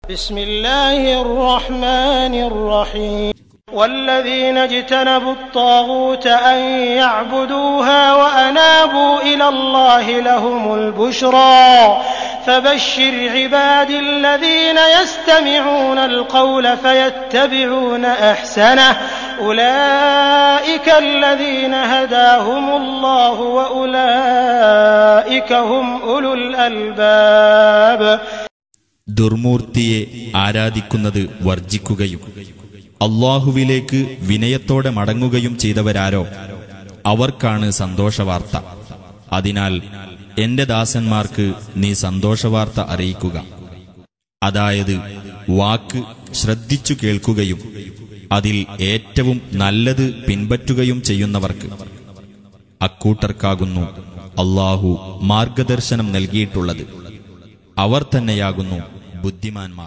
بسم الله الرحمن الرحيم والذين اجتنبوا الطاغوت أن يعبدوها وأنابوا إلى الله لهم البشرى فبشر عبادي الذين يستمعون القول فيتبعون أحسنه أولئك الذين هداهم الله وأولئك هم أولو الألباب ദുർമൂർത്തിയെ ആരാധിക്കുന്നത് വർജിക്കുകയും അള്ളാഹുവിലേക്ക് വിനയത്തോടെ മടങ്ങുകയും ചെയ്തവരാരോ അവർക്കാണ് സന്തോഷവാർത്ത അതിനാൽ എന്റെ ദാസന്മാർക്ക് നീ സന്തോഷവാർത്ത അറിയിക്കുക അതായത് വാക്ക് ശ്രദ്ധിച്ചു കേൾക്കുകയും അതിൽ ഏറ്റവും നല്ലത് പിൻപറ്റുകയും ചെയ്യുന്നവർക്ക് അക്കൂട്ടർക്കാകുന്നു അള്ളാഹു മാർഗദർശനം നൽകിയിട്ടുള്ളത് അവർ തന്നെയാകുന്നു ബുദ്ധിമാന്മാർ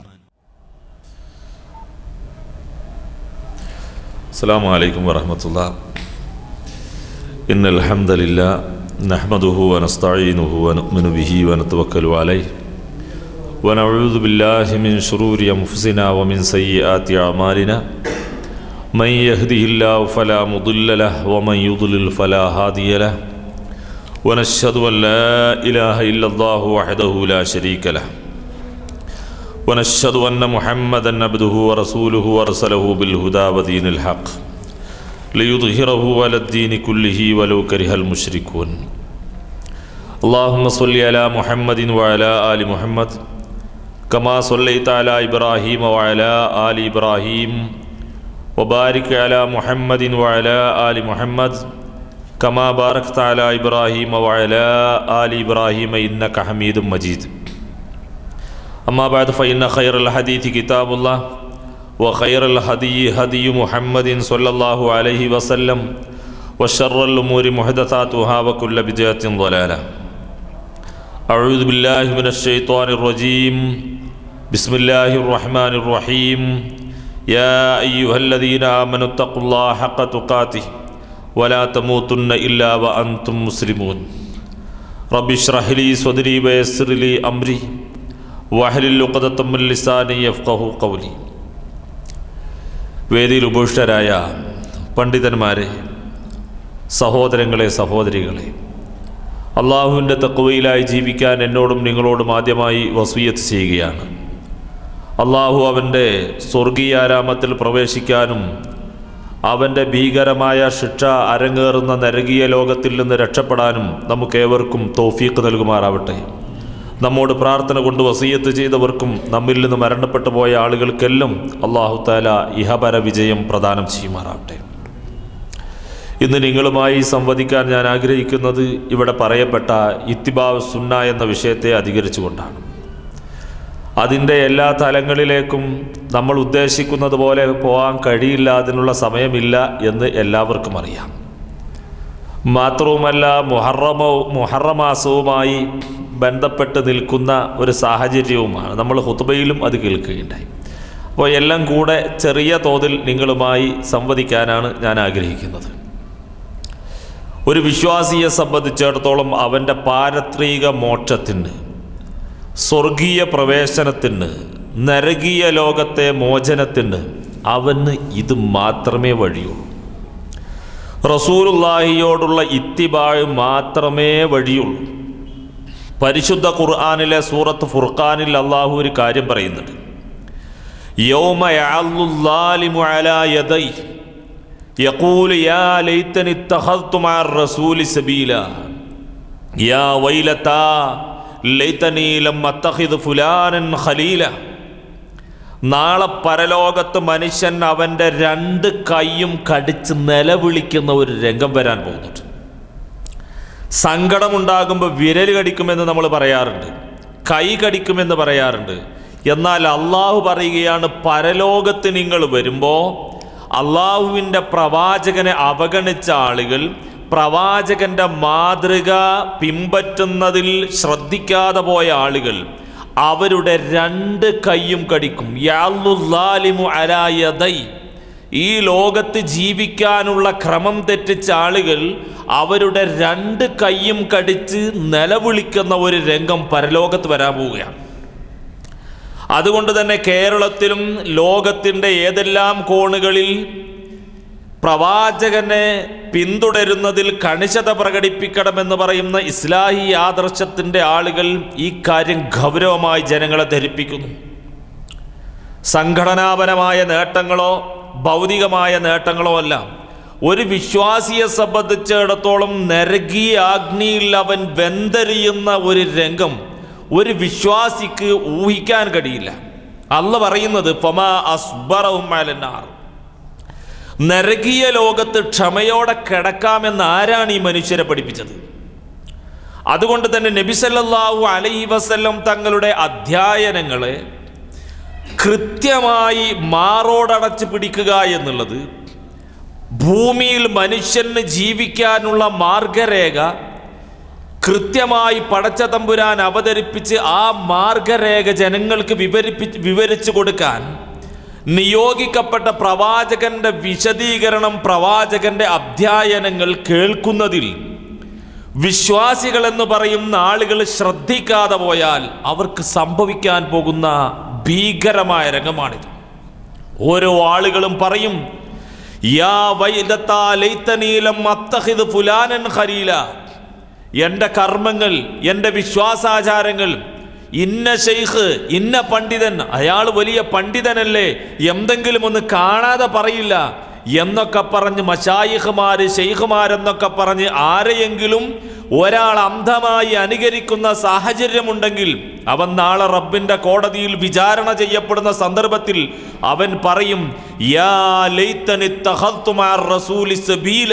السلام عليكم ورحمة الله إن الحمد لله نحمده ونستعينه ونؤمن به ونتوكل عليه ونعوذ بالله من شرور أنفسنا ومن سيئات أعمالنا من يهده الله فلا مضل له ومن يضلل فلا هادي له ونشهد أن لا إله إلا الله وحده لا شريك له ونشهد أن محمدا عبده ورسوله وارسله بالهدى ودين الحق ليظهره على الدين كله ولو كره المشركون اللهم صل على محمد وعلى آل محمد كما صليت على إبراهيم وعلى آل إبراهيم وبارك على محمد وعلى آل محمد كما باركت على إبراهيم وعلى آل إبراهيم إنك حميد مجيد أما بعد فإن خير الحديث كتاب الله وخير الهدي هدي محمد صلى الله عليه وسلم وشر الأمور محدثاتها وكل بدعة ضلالة أعوذ بالله من الشيطان الرجيم بسم الله الرحمن الرحيم يا أيها الذين آمنوا اتقوا الله حق تقاته ولا تموتن إلا وأنتم مسلمون رب اشرح لي صدري ويسر لي أمري വഹലിൽ ഉഖദത്തമ്മിൽ ലിസാനി യഫ്ഖഹു ഖൗലി വേദിയിൽ ഉപുഷ്ടരായ പണ്ഡിതന്മാരെ സഹോദരങ്ങളെ സഹോദരികളെ അള്ളാഹുവിൻ്റെ തക്കുവയിലായി ജീവിക്കാൻ എന്നോടും നിങ്ങളോടും ആദ്യമായി വസൂയത്ത് ചെയ്യുകയാണ് അള്ളാഹു അവൻ്റെ സ്വർഗീയാരാമത്തിൽ പ്രവേശിക്കാനും അവൻ്റെ ഭീകരമായ ശിക്ഷ അരങ്ങേറുന്ന നരകീയ ലോകത്തിൽ നിന്ന് രക്ഷപ്പെടാനും നമുക്കേവർക്കും തോഫീക്ക് നൽകുമാറാവട്ടെ നമ്മോട് പ്രാർത്ഥന കൊണ്ട് വസീയത്ത് ചെയ്തവർക്കും നമ്മിൽ നിന്ന് മരണപ്പെട്ടു പോയ ആളുകൾക്കെല്ലാം അള്ളാഹു താല ഇഹപര വിജയം പ്രദാനം ചെയ്യുമാറാവട്ടെ ഇന്ന് നിങ്ങളുമായി സംവദിക്കാൻ ഞാൻ ആഗ്രഹിക്കുന്നത് ഇവിടെ പറയപ്പെട്ട ഇത്തിബാവ് സുന്ന എന്ന വിഷയത്തെ അധികരിച്ചുകൊണ്ടാണ് അതിൻ്റെ എല്ലാ തലങ്ങളിലേക്കും നമ്മൾ ഉദ്ദേശിക്കുന്നത് പോലെ പോകാൻ കഴിയില്ല അതിനുള്ള സമയമില്ല എന്ന് എല്ലാവർക്കും അറിയാം മാത്രവുമല്ല മുഹറമോ മുഹറമാസവുമായി ബന്ധപ്പെട്ട് നിൽക്കുന്ന ഒരു സാഹചര്യവുമാണ് നമ്മൾ ഹുത്തുബയിലും അത് കേൾക്കുകയുണ്ടായി അപ്പോൾ എല്ലാം കൂടെ ചെറിയ തോതിൽ നിങ്ങളുമായി സംവദിക്കാനാണ് ഞാൻ ആഗ്രഹിക്കുന്നത് ഒരു വിശ്വാസിയെ സംബന്ധിച്ചിടത്തോളം അവൻ്റെ പാരത്രിക മോക്ഷത്തിന് സ്വർഗീയ പ്രവേശനത്തിന് നരകീയ ലോകത്തെ മോചനത്തിന് അവന് ഇത് മാത്രമേ വഴിയുള്ളൂ റസൂലുല്ലാഹിയോടുള്ള ഇത്തിബാഴ് മാത്രമേ വഴിയുള്ളൂ പരിശുദ്ധ ഖുർആാനിലെ സൂറത്ത് ഫുർഖാനിൽ അള്ളാഹു ഒരു കാര്യം പറയുന്നുണ്ട് യൗമയാലിമു അലാ യദൈ യഖൂലു യാ ലൈതനി ഇത്തഖദ്തു മഅ റസൂലി സബീല യാ വൈലതാ ലൈതനി ലം അത്തഖിദ് ഫുലാനൻ ഖലീല നാളെ പരലോകത്ത് മനുഷ്യൻ അവൻ്റെ രണ്ട് കൈയും കടിച്ച് നിലവിളിക്കുന്ന ഒരു രംഗം വരാൻ പോകുന്നുണ്ട് സങ്കടമുണ്ടാകുമ്പോൾ വിരൽ കടിക്കുമെന്ന് നമ്മൾ പറയാറുണ്ട് കൈ കടിക്കുമെന്ന് പറയാറുണ്ട് എന്നാൽ അള്ളാഹു പറയുകയാണ് പരലോകത്ത് നിങ്ങൾ വരുമ്പോൾ അള്ളാഹുവിൻ്റെ പ്രവാചകനെ അവഗണിച്ച ആളുകൾ പ്രവാചകന്റെ മാതൃക പിമ്പറ്റുന്നതിൽ ശ്രദ്ധിക്കാതെ പോയ ആളുകൾ അവരുടെ രണ്ട് കൈയും കടിക്കും യാലുല്ലാലിമു അലായതൈ ഈ ലോകത്ത് ജീവിക്കാനുള്ള ക്രമം തെറ്റിച്ച ആളുകൾ അവരുടെ രണ്ട് കൈയും കടിച്ച് നിലവിളിക്കുന്ന ഒരു രംഗം പരലോകത്ത് വരാൻ പോവുകയാണ് അതുകൊണ്ട് തന്നെ കേരളത്തിലും ലോകത്തിൻ്റെ ഏതെല്ലാം കോണുകളിൽ പ്രവാചകനെ പിന്തുടരുന്നതിൽ കണിശത പ്രകടിപ്പിക്കണമെന്ന് പറയുന്ന ഇസ്ലാഹി ആദർശത്തിൻ്റെ ആളുകൾ ഈ കാര്യം ഗൗരവമായി ജനങ്ങളെ ധരിപ്പിക്കുന്നു സംഘടനാപരമായ നേട്ടങ്ങളോ ഭൗതികമായ നേട്ടങ്ങളോ അല്ല ഒരു വിശ്വാസിയെ സംബന്ധിച്ചിടത്തോളം നരകീയ അഗ്നിയിൽ അവൻ വെന്തരിയുന്ന ഒരു രംഗം ഒരു വിശ്വാസിക്ക് ഊഹിക്കാൻ കഴിയില്ല അല്ല പറയുന്നത് ഫമാ അസ്ബറഹും അലന്നാർ നരകീയ ലോകത്ത് ക്ഷമയോടെ കിടക്കാമെന്ന് ആരാണ് ഈ മനുഷ്യരെ പഠിപ്പിച്ചത് അതുകൊണ്ട് തന്നെ നബിസല്ലാഹു അലൈ വസല്ലം തങ്ങളുടെ അധ്യയനങ്ങളെ കൃത്യമായി മാറോടടച്ച് പിടിക്കുക എന്നുള്ളത് ഭൂമിയിൽ മനുഷ്യന് ജീവിക്കാനുള്ള മാർഗരേഖ കൃത്യമായി പടച്ച തമ്പുരാൻ അവതരിപ്പിച്ച് ആ മാർഗരേഖ ജനങ്ങൾക്ക് വിവരിപ്പി വിവരിച്ചു കൊടുക്കാൻ നിയോഗിക്കപ്പെട്ട പ്രവാചകന്റെ വിശദീകരണം പ്രവാചകന്റെ അധ്യയനങ്ങൾ കേൾക്കുന്നതിൽ വിശ്വാസികൾ എന്ന് പറയുന്ന ആളുകൾ ശ്രദ്ധിക്കാതെ പോയാൽ അവർക്ക് സംഭവിക്കാൻ പോകുന്ന ഭീകരമായ രംഗമാണിത് ഓരോ ആളുകളും പറയും യാ വൈദത്താ ലൈത്തനീലം അത്തഹിദ് ഫുലാനൻ ഖലീല എൻ്റെ കർമ്മങ്ങൾ എൻ്റെ വിശ്വാസാചാരങ്ങൾ ഇന്ന ഷെയ്ഖ് ഇന്ന പണ്ഡിതൻ അയാൾ വലിയ പണ്ഡിതനല്ലേ എന്തെങ്കിലും ഒന്ന് കാണാതെ പറയില്ല എന്നൊക്കെ പറഞ്ഞ് മഷായിഖുമാര് ഷെയ്ഖുമാരെന്നൊക്കെ പറഞ്ഞ് ആരെയെങ്കിലും ഒരാൾ അന്ധമായി അനുകരിക്കുന്ന സാഹചര്യമുണ്ടെങ്കിൽ അവൻ നാളെ റബ്ബിന്റെ കോടതിയിൽ വിചാരണ ചെയ്യപ്പെടുന്ന സന്ദർഭത്തിൽ അവൻ പറയും യാ ലൈത്തനി തഖദ്തു മഅർ റസൂലി സബീല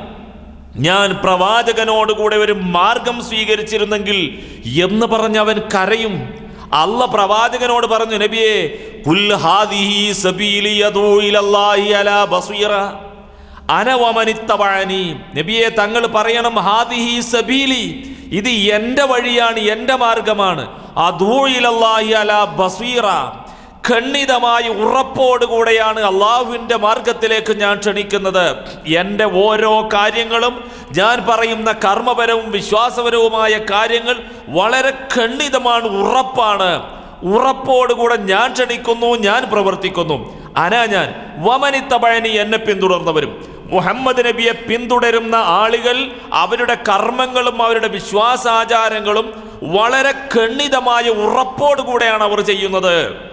ഞാൻ പ്രവാചകനോടുകൂടെ ഒരു മാർഗം സ്വീകരിച്ചിരുന്നെങ്കിൽ എന്ന് പറഞ്ഞ് അവൻ കരയും അല്ല പ്രവാചകനോട് പറഞ്ഞു നബിയെ കുൽ ഹാദിഹി സബീലി യദൂ ഇലല്ലാഹി അലാ ബസീറ അന വമനിത്തബഅനി നബിയെ തങ്ങൾ പറയണം ഹാദിഹി സബീലി ഇത് എൻ്റെ വഴിയാണ് എൻ്റെ മാർഗമാണ് അദൂ ഇലല്ലാഹി അലാ ബസീറ ഖണ്ഡിതമായ ഉറപ്പോടുകൂടെയാണ് അള്ളാഹുവിൻ്റെ മാർഗത്തിലേക്ക് ഞാൻ ക്ഷണിക്കുന്നത് എൻ്റെ ഓരോ കാര്യങ്ങളും ഞാൻ പറയുന്ന കർമ്മപരവും വിശ്വാസപരവുമായ കാര്യങ്ങൾ വളരെ ഖണ്ഡിതമാണ് ഉറപ്പാണ് ഉറപ്പോടുകൂടെ ഞാൻ ക്ഷണിക്കുന്നു ഞാൻ പ്രവർത്തിക്കുന്നു അനാ ഞാൻ വമനിത്തപഴനി എന്നെ പിന്തുടർന്നവരും മുഹമ്മദ് നബിയെ പിന്തുടരുന്ന ആളുകൾ അവരുടെ കർമ്മങ്ങളും അവരുടെ വിശ്വാസാചാരങ്ങളും വളരെ ഖണ്ഡിതമായ ഉറപ്പോടുകൂടെയാണ് അവർ ചെയ്യുന്നത്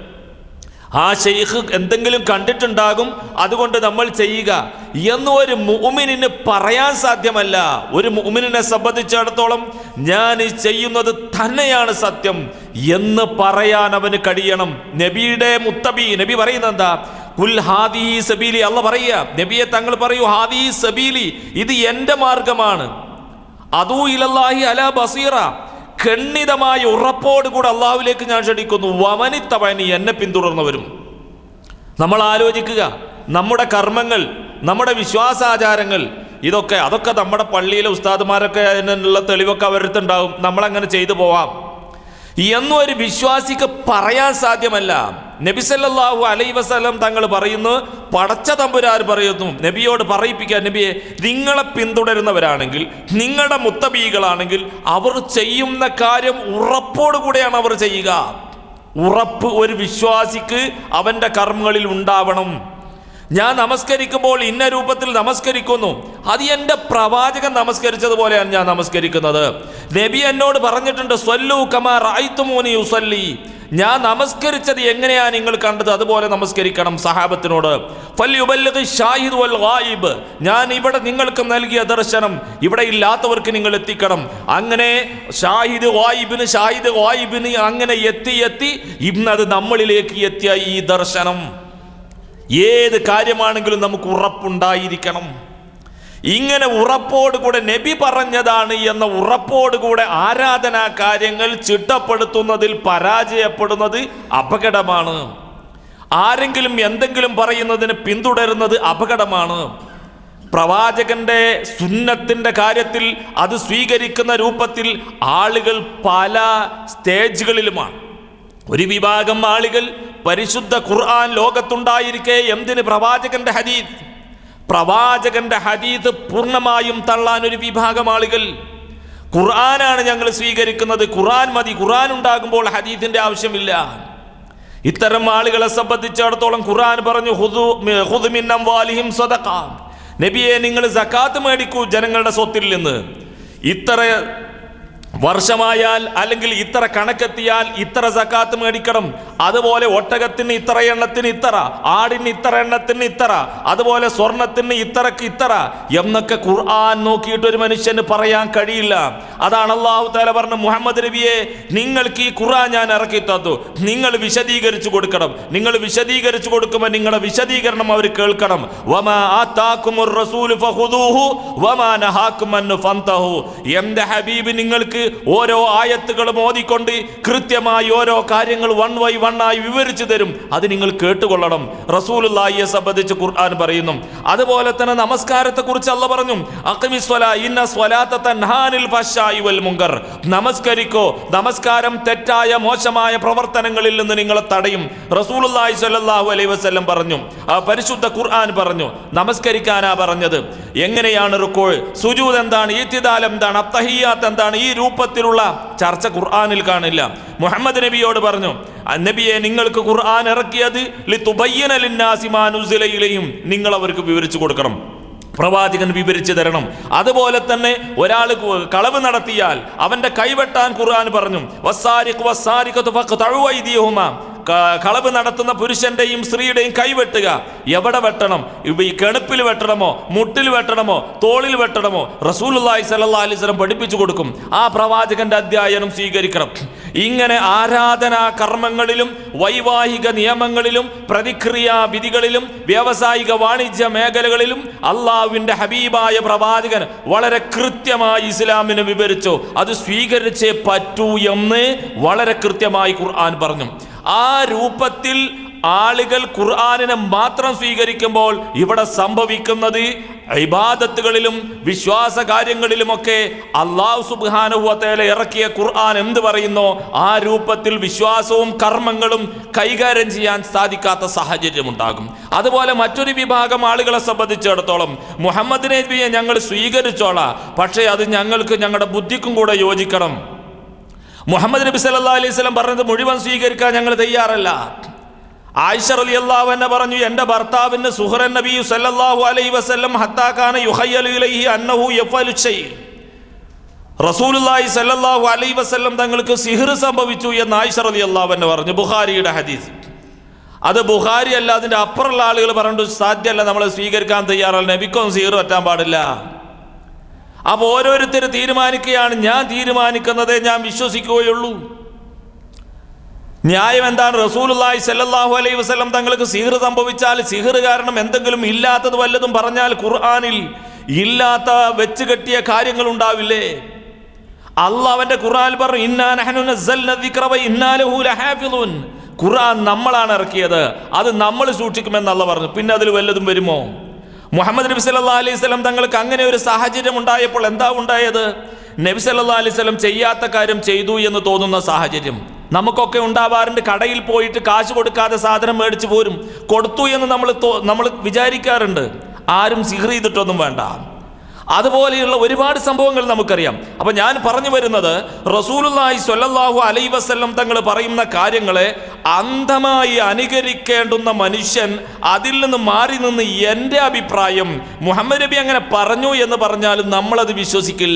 ആ ഷെയ്ഖ് എന്തെങ്കിലും കണ്ടിട്ടുണ്ടാകും അതുകൊണ്ട് നമ്മൾ ചെയ്യുക എന്ന് ഒരു മുഅ്മിനിന് പറയാൻ സാധ്യമല്ല ഒരു മുഅ്മിനിനെ സംബന്ധിച്ചിടത്തോളം ഞാൻ ഈ ചെയ്യുന്നത് തന്നെയാണ് സത്യം എന്ന് പറയാൻ അവന് കഴിയണം നബിയുടെ മുത്തബി നബി പറയുന്നത് എന്താ കുൽ ഹാദി സബീലി അല്ല പറയുക നബിയെ തങ്ങൾ പറയൂ ഹാദി സബീലി ഇത് എൻ്റെ മാർഗമാണ് അതൂ ഇലല്ലാഹി അല ബസീറ ഖണ്ഡിതമായ ഉറപ്പോടുകൂടെ അള്ളാഹുവിലേക്ക് ഞാൻ ക്ഷണിക്കുന്നു വമനിത്തവനി എന്നെ പിന്തുടർന്നവരും നമ്മൾ ആലോചിക്കുക നമ്മുടെ കർമ്മങ്ങൾ നമ്മുടെ വിശ്വാസാചാരങ്ങൾ ഇതൊക്കെ അതൊക്കെ നമ്മുടെ പള്ളിയിലെ ഉസ്താദുമാരൊക്കെ അതിനുള്ള തെളിവൊക്കെ അവരടുത്തുണ്ടാവും നമ്മളങ്ങനെ ചെയ്തു പോവാം എന്നും ഒരു വിശ്വാസിക്ക് പറയാൻ സാധ്യമല്ല നബിസല്ലാഹു അലൈ വസല്ലം തങ്ങൾ പറയുന്നു പടച്ച തമ്പുരാർ പറയുന്നു നബിയോട് പറയിപ്പിക്കാൻ നബിയെ നിങ്ങളെ പിന്തുടരുന്നവരാണെങ്കിൽ നിങ്ങളുടെ മുത്തബീകളാണെങ്കിൽ അവർ ചെയ്യുന്ന കാര്യം ഉറപ്പോടുകൂടെയാണ് അവർ ചെയ്യുക ഉറപ്പ് ഒരു വിശ്വാസിക്ക് അവൻ്റെ കർമ്മങ്ങളിൽ ഉണ്ടാവണം ഞാൻ നമസ്കരിക്കുമ്പോൾ ഇന്ന രൂപത്തിൽ നമസ്കരിക്കുന്നു അത് എൻ്റെ പ്രവാചകൻ നമസ്കരിച്ചതുപോലെയാണ് ഞാൻ നമസ്കരിക്കുന്നത് നബി എന്നോട് പറഞ്ഞിട്ടുണ്ട് സ്വല്ലു കമാർ ആയിത്തുമോനി യുസല്ലി ഞാൻ നമസ്കരിച്ചത് എങ്ങനെയാ നിങ്ങൾ കണ്ടത് അതുപോലെ നമസ്കരിക്കണം സഹാബത്തിനോട് ഫല്യുബല്ലഗ് ഷാഹിദ് വൽ ഗായിബ് ഞാൻ ഇവിടെ നിങ്ങൾക്ക് നൽകിയ ദർശനം ഇവിടെ ഇല്ലാത്തവർക്ക് നിങ്ങൾ എത്തിക്കണം അങ്ങനെ ഷാഹിദ് വായിബിന് ഷാഹിദ് വായിബിന് അങ്ങനെ എത്തി എത്തി ഇന്നത് നമ്മളിലേക്ക് എത്തിയ ഈ ദർശനം ഏത് കാര്യമാണെങ്കിലും നമുക്ക് ഉറപ്പുണ്ടായിരിക്കണം ഇങ്ങനെ ഉറപ്പോടുകൂടെ നബി പറഞ്ഞതാണ് എന്ന ഉറപ്പോടുകൂടെ ആരാധനാ കാര്യങ്ങൾ ചിട്ടപ്പെടുത്തുന്നതിൽ പരാജയപ്പെടുന്നത് അപകടമാണ് ആരെങ്കിലും എന്തെങ്കിലും പറയുന്നതിന് പിന്തുടരുന്നത് അപകടമാണ് പ്രവാചകന്റെ സുന്നത്തിന്റെ കാര്യത്തിൽ അത് സ്വീകരിക്കുന്ന രൂപത്തിൽ ആളുകൾ പല സ്റ്റേജുകളിലുമാണ് ഒരു വിഭാഗം ആളുകൾ പരിശുദ്ധ ഖുർആൻ ലോകത്തുണ്ടായിരിക്കെ എന്തിന് പ്രവാചകന്റെ ഹദീത്ത് പ്രവാചകന്റെ ഹദീത്ത് പൂർണ്ണമായും തള്ളാൻ ഒരു വിഭാഗം ആളുകൾ ഖുർആനാണ് ഞങ്ങൾ സ്വീകരിക്കുന്നത് ഖുർആൻ മതി ഖുർആൻ ഉണ്ടാകുമ്പോൾ ഹദീത്തിന്റെ ആവശ്യമില്ല ഇത്തരം ആളുകളെ സംബന്ധിച്ചിടത്തോളം ഖുർആൻ പറഞ്ഞു "ഹുദു മി- ഹുദ് മിൻ അംവാലിഹിം സദഖ." നബിയെ നിങ്ങൾ സക്കാത്ത് മേടിക്കൂ ജനങ്ങളുടെ സ്വത്തിൽ നിന്ന് ഇത്ര വർഷമായാൽ അല്ലെങ്കിൽ ഇത്ര കണക്കെത്തിയാൽ ഇത്ര സക്കാത്ത് മേടിക്കണം അതുപോലെ ഒട്ടകത്തിന് ഇത്ര എണ്ണത്തിന് ഇത്ര ആടിന് ഇത്ര എണ്ണത്തിന് ഇത്ര അതുപോലെ സ്വർണത്തിന് ഇത്രക്ക് ഇത്ര എന്നൊക്കെ ഖുർആൻ നോക്കിയിട്ട് ഒരു മനുഷ്യന് പറയാൻ കഴിയില്ല അതാണ് അള്ളാഹു താല പറഞ്ഞ മുഹമ്മദ് നബിയെ നിങ്ങൾക്ക് ഈ ഖുർആൻ ഞാൻ ഇറക്കി തന്നു നിങ്ങൾ വിശദീകരിച്ചു കൊടുക്കണം നിങ്ങൾ വിശദീകരിച്ചു കൊടുക്കുമ്പോൾ നിങ്ങളുടെ വിശദീകരണം അവർ കേൾക്കണം വമാ ആതാക്കുമുർ റസൂലു ഫഖുദൂഹു വമാ നഹാക്കും അന്നു ഫന്തഹു എന്റെ ഹബീബ് നിങ്ങൾക്ക് ഓരോ ആയത്തുകളും ഓതിക്കൊണ്ട് കൃത്യമായി ഓരോ കാര്യങ്ങൾ വൺ വൈ വൺ ആയി വിവരിച്ചു തരും അത് നിങ്ങൾ കേട്ടുകൊള്ളണം റസൂലുള്ളാഹിയെ സംബന്ധിച്ച് ഖുർആൻ പറയുന്നു അതുപോലെ തന്നെ നമസ്കാരത്തെ കുറിച്ച് അല്ല പറഞ്ഞു അഖിമിസ്വല ഇന്ന സ്വലാത്ത തൻഹാനിൽ ഫശ്ശായി വൽ മുങ്കർ നമസ്കരിക്കോ നമസ്കാരം തെറ്റായ മോശമായ പ്രവർത്തനങ്ങളിൽ നിന്ന് നിങ്ങളെ തടയും റസൂലുള്ളാഹി സ്വല്ലല്ലാഹു അലൈഹി വസല്ലം പറഞ്ഞു ആ പരിശുദ്ധ ഖുർആൻ പറഞ്ഞു നമസ്കരിക്കാനാ പറഞ്ഞത് എങ്ങനെയാണ് റുക്കോൾ സുജൂദ് എന്താണ് ഈത്തിദാൽ എന്താണ് അത്തഹിയാത്ത് എന്താണ് ഈ രൂപത്തിലുള്ള ചർച്ച ഖുർആനിൽ കാണില്ല മുഹമ്മദ് നബിയോട് പറഞ്ഞു "ആ നബിയെ നിങ്ങൾക്ക് ഖുർആൻ ഇറക്കിയത് ലിതുബയ്യന ലിന്നാസി മാ നുസില ഇലൈഹിം നിങ്ങൾ അവർക്ക് വിവരിച്ചു കൊടുക്കണം പ്രവാചകൻ വിവരിച്ചു തരണം അതുപോലെ തന്നെ ഒരാൾ കളവ് നടത്തിയാൽ അവന്റെ കൈവെട്ടാൻ ഖുർആൻ പറഞ്ഞു വസ്സാരിഖ് വസ്സാരിഖത്തു ഫഖ്തഉ അയ്ദിയഹുമാ ക- കളവ് നടത്തുന്ന പുരുഷന്റെയും സ്ത്രീയുടെയും കൈവെട്ടുക എവിടെ വെട്ടണം ഇവ ഈ കെണുപ്പിൽ വെട്ടണമോ മുട്ടിൽ വെട്ടണമോ തോളിൽ വെട്ടണമോ റസൂലുള്ളാഹി സ്വല്ലല്ലാഹി അലൈഹി വസല്ലം പഠിപ്പിച്ചു കൊടുക്കും ആ പ്രവാചകന്റെ അധ്യയനം സ്വീകരിക്കണം ഇങ്ങനെ ആരാധനാ കർമ്മങ്ങളിലും വൈവാഹിക നിയമങ്ങളിലും പ്രതിക്രിയാ വിധികളിലും വ്യാവസായിക വാണിജ്യ മേഖലകളിലും അള്ളാഹുവിന്റെ ഹബീബായ പ്രവാചകൻ വളരെ കൃത്യമായി ഇസ്ലാമിനെ വിവരിച്ചു അത് സ്വീകരിച്ചേ പറ്റൂ എന്ന് വളരെ കൃത്യമായി ഖുർആൻ പറഞ്ഞു ആ രൂപത്തിൽ ആളുകൾ ഖുർആാനിനെ മാത്രം സ്വീകരിക്കുമ്പോൾ ഇവിടെ സംഭവിക്കുന്നത് ഇബാദത്തുകളിലും വിശ്വാസ കാര്യങ്ങളിലുമൊക്കെ അള്ളാഹു സുബാനുവത്തേല ഇറക്കിയ ഖുർആൻ എന്ത് പറയുന്നോ ആ രൂപത്തിൽ വിശ്വാസവും കർമ്മങ്ങളും കൈകാര്യം ചെയ്യാൻ സാധിക്കാത്ത സാഹചര്യം ഉണ്ടാകും അതുപോലെ മറ്റൊരു വിഭാഗം ആളുകളെ സംബന്ധിച്ചിടത്തോളം മുഹമ്മദ് നബിയെ ഞങ്ങൾ സ്വീകരിച്ചോളാം പക്ഷേ അത് ഞങ്ങൾക്ക് ഞങ്ങളുടെ ബുദ്ധിക്കും കൂടെ യോജിക്കണം മുഹമ്മദ് നബി സല്ലാ അലൈഹി സ്വലം പറഞ്ഞത് മുഴുവൻ സ്വീകരിക്കാൻ ഞങ്ങൾ തയ്യാറല്ല ആയിഷ അലി അള്ളാഹു എന്നെ പറഞ്ഞു എൻ്റെ ഭർത്താവിന് സുഹറൻ നബി സല്ലല്ലാഹു അലൈഹി വസല്ലം ഹത്താക്കാന യുഹയ്യലു ഇലൈഹി അന്നഹു യഫ്അലു ഷൈ റസൂലുള്ളാഹി സല്ലല്ലാഹു അലൈഹി വസല്ലം തങ്ങൾക്ക് സിഹിർ സംഭവിച്ചു എന്ന് ആയിഷ അലി അള്ളാഹു എന്നെ പറഞ്ഞു ബുഖാരിയുടെ ഹദീസ് അത് ബുഖാരി അല്ല അതിൻ്റെ അപ്പുറമുള്ള ആളുകൾ പറഞ്ഞിട്ട് സാധ്യമല്ല നമ്മൾ സ്വീകരിക്കാൻ തയ്യാറല്ല നബിക്കൊന്നും സിഹിർ പറ്റാൻ പാടില്ല അപ്പോൾ ഓരോരുത്തർ തീരുമാനിക്കുകയാണ് ഞാൻ തീരുമാനിക്കുന്നതേ ഞാൻ വിശ്വസിക്കുകയുള്ളൂ ന്യായം എന്താണ് റസൂലുള്ളാഹി സല്ലല്ലാഹു അലൈഹി വസല്ലം തങ്ങൾക്ക് സിഹിർ സംഭവിച്ചാൽ സിഹിർ കാരണം എന്തെങ്കിലും ഇല്ലാത്തത് വല്ലതും പറഞ്ഞാൽ ഖുർആനിൽ ഇല്ലാത്ത വെച്ച് കെട്ടിയ കാര്യങ്ങൾ ഉണ്ടാവില്ലേ അള്ളാഹ് അവന്റെ ഖുർആൻ പറഞ്ഞു ഇന്നാ നഹ്നു നസ്സൽന ദിക്റ വ ഇന്നാ ലഹു ലഹാഫിളൂൻ ഖുർആൻ നമ്മളാണ് ഇറക്കിയത് അത് നമ്മൾ സൂക്ഷിക്കുമെന്ന് അള്ള പറഞ്ഞു പിന്നെ അതിൽ വല്ലതും വരുമോ മുഹമ്മദ് നബി സല്ലല്ലാഹു അലൈഹി വസല്ലം തങ്ങൾക്ക് അങ്ങനെ ഒരു സാഹചര്യം ഉണ്ടായപ്പോൾ എന്താ ഉണ്ടായത് നബി സല്ലല്ലാഹു അലൈഹി വസല്ലം ചെയ്യാത്ത കാര്യം ചെയ്തു എന്ന് തോന്നുന്ന സാഹചര്യം നമുക്കൊക്കെ ഉണ്ടാവാറുണ്ട് കടയിൽ പോയിട്ട് കാശ് കൊടുക്കാതെ സാധനം മേടിച്ചു പോരും കൊടുത്തു എന്ന് നമ്മൾ നമ്മൾ വിചാരിക്കാറുണ്ട് ആരും സിഹർ ചെയ്തിട്ടൊന്നും വേണ്ട അതുപോലെയുള്ള ഒരുപാട് സംഭവങ്ങൾ നമുക്കറിയാം അപ്പൊ ഞാൻ പറഞ്ഞു വരുന്നത് റസൂലുള്ളാഹി സ്വല്ലല്ലാഹു അലൈഹി വസല്ലം തങ്ങൾ പറയുന്ന കാര്യങ്ങളെ അന്ധമായി അനുകരിക്കേണ്ടുന്ന മനുഷ്യൻ അതിൽ നിന്ന് മാറി നിന്ന് എൻ്റെ അഭിപ്രായം മുഹമ്മദ് നബി അങ്ങനെ പറഞ്ഞു എന്ന് പറഞ്ഞാൽ നമ്മളത് വിശ്വസിക്കില്ല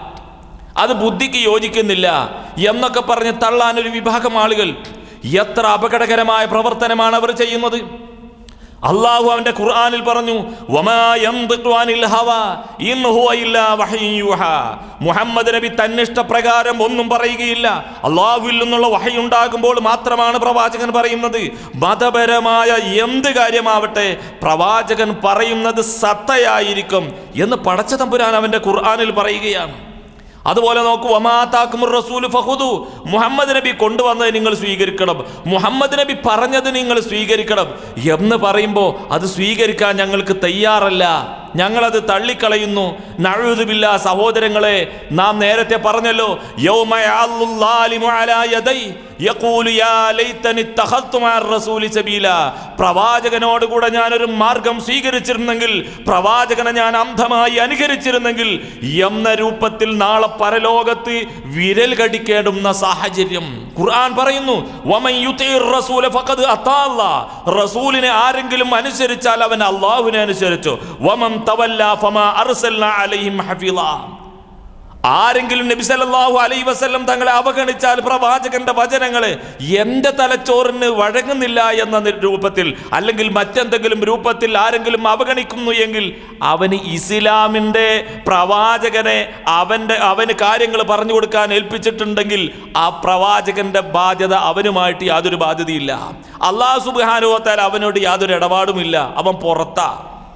അത് ബുദ്ധിക്ക് യോജിക്കുന്നില്ല എന്നൊക്കെ പറഞ്ഞ് തള്ളാൻ ഒരു വിഭാഗം ആളുകൾ എത്ര അപകടകരമായ പ്രവർത്തനമാണ് അവർ ചെയ്യുന്നത് അള്ളാഹു അവന്റെ ഖുർആനിൽ പറഞ്ഞു "വമാ യന്തിഖു അനിൽ ഹവാ ഇൻ ഹുവ ഇല്ലാ വഹയ്യുൻ യൂഹാ." മുഹമ്മദ് നബി തന്നിഷ്ടപ്രകാരം ഒന്നും പറയുകയില്ല അള്ളാഹുവിൽ നിന്നുള്ള വഹയുണ്ടാകുമ്പോൾ മാത്രമാണ് പ്രവാചകൻ പറയുന്നത് മതപരമായ എന്ത് കാര്യമാവട്ടെ പ്രവാചകൻ പറയുന്നത് സത്തയായിരിക്കും എന്ന് പടച്ച തമ്പുരാൻ അവന്റെ ഖുർആനിൽ പറയുകയാണ് അതുപോലെ നോക്കൂ ഒമാതാക്കുമുർ റസൂൽ ഫഹുദു മുഹമ്മദ് നബി കൊണ്ടുവന്നത് നിങ്ങൾ സ്വീകരിക്കണം മുഹമ്മദ് നബി പറഞ്ഞത് നിങ്ങൾ സ്വീകരിക്കണം എന്ന് പറയുമ്പോൾ അത് സ്വീകരിക്കാൻ ഞങ്ങൾക്ക് തയ്യാറല്ല ഞങ്ങളത് തള്ളിക്കളയുന്നു നഴുതുമില്ല സഹോദരങ്ങളെ നാം നേരത്തെ പറഞ്ഞല്ലോ യൗമ യഅല്ലു ളാലിമു അലാ യദൈ യഖൂലു യാ ലൈതനി ഇത്തഖദ്തു മഅ റസൂലി സബീല പ്രവാചകനോട് കൂടെ ഞാനൊരു മാർഗം സ്വീകരിച്ചിരുന്നെങ്കിൽ പ്രവാചകനെ ഞാൻ അന്ധമായി അനുകരിച്ചിരുന്നെങ്കിൽ എന്ന രൂപത്തിൽ നാളെ പരലോകത്ത് വിരൽ കടിക്കേണ്ടുന്ന സാഹചര്യം ഖുർആൻ പറയുന്നു വമൻ യുതീർ റസൂല ഫഖദ് അതാഅല്ലാ റസൂലിനെ ആരെങ്കിലും അനുസരിച്ചാൽ അവൻ അള്ളാഹുവിനെ അനുസരിച്ചു വമൻ തവല്ല ഫമാ അർസൽനാ അലൈഹിം ഹഫീള ആരെങ്കിലും നബി സല്ലല്ലാഹു അലൈഹി വസല്ലം തങ്ങളെ അവഗണിച്ചാൽ പ്രവാചകന്റെ വചനങ്ങളെ എന്റെ തലച്ചോറിന് വഴങ്ങുന്നില്ല എന്ന നി- രൂപത്തിൽ അല്ലെങ്കിൽ മറ്റെന്തെങ്കിലും രൂപത്തിൽ ആരെങ്കിലും അവഗണിക്കുന്നു എങ്കിൽ അവന് ഇസ്ലാമിന്റെ പ്രവാചകനെ അവന്റെ അവന് കാര്യങ്ങൾ പറഞ്ഞു കൊടുക്കാൻ ഏൽപ്പിച്ചിട്ടുണ്ടെങ്കിൽ ആ പ്രവാചകന്റെ ബാധ്യത അവനുമായിട്ട് യാതൊരു ബാധ്യതയില്ല അള്ളാഹു സുബ്ഹാനുവത്താൽ അവനോട് യാതൊരു ഇടപാടുമില്ല അവൻ പുറത്താ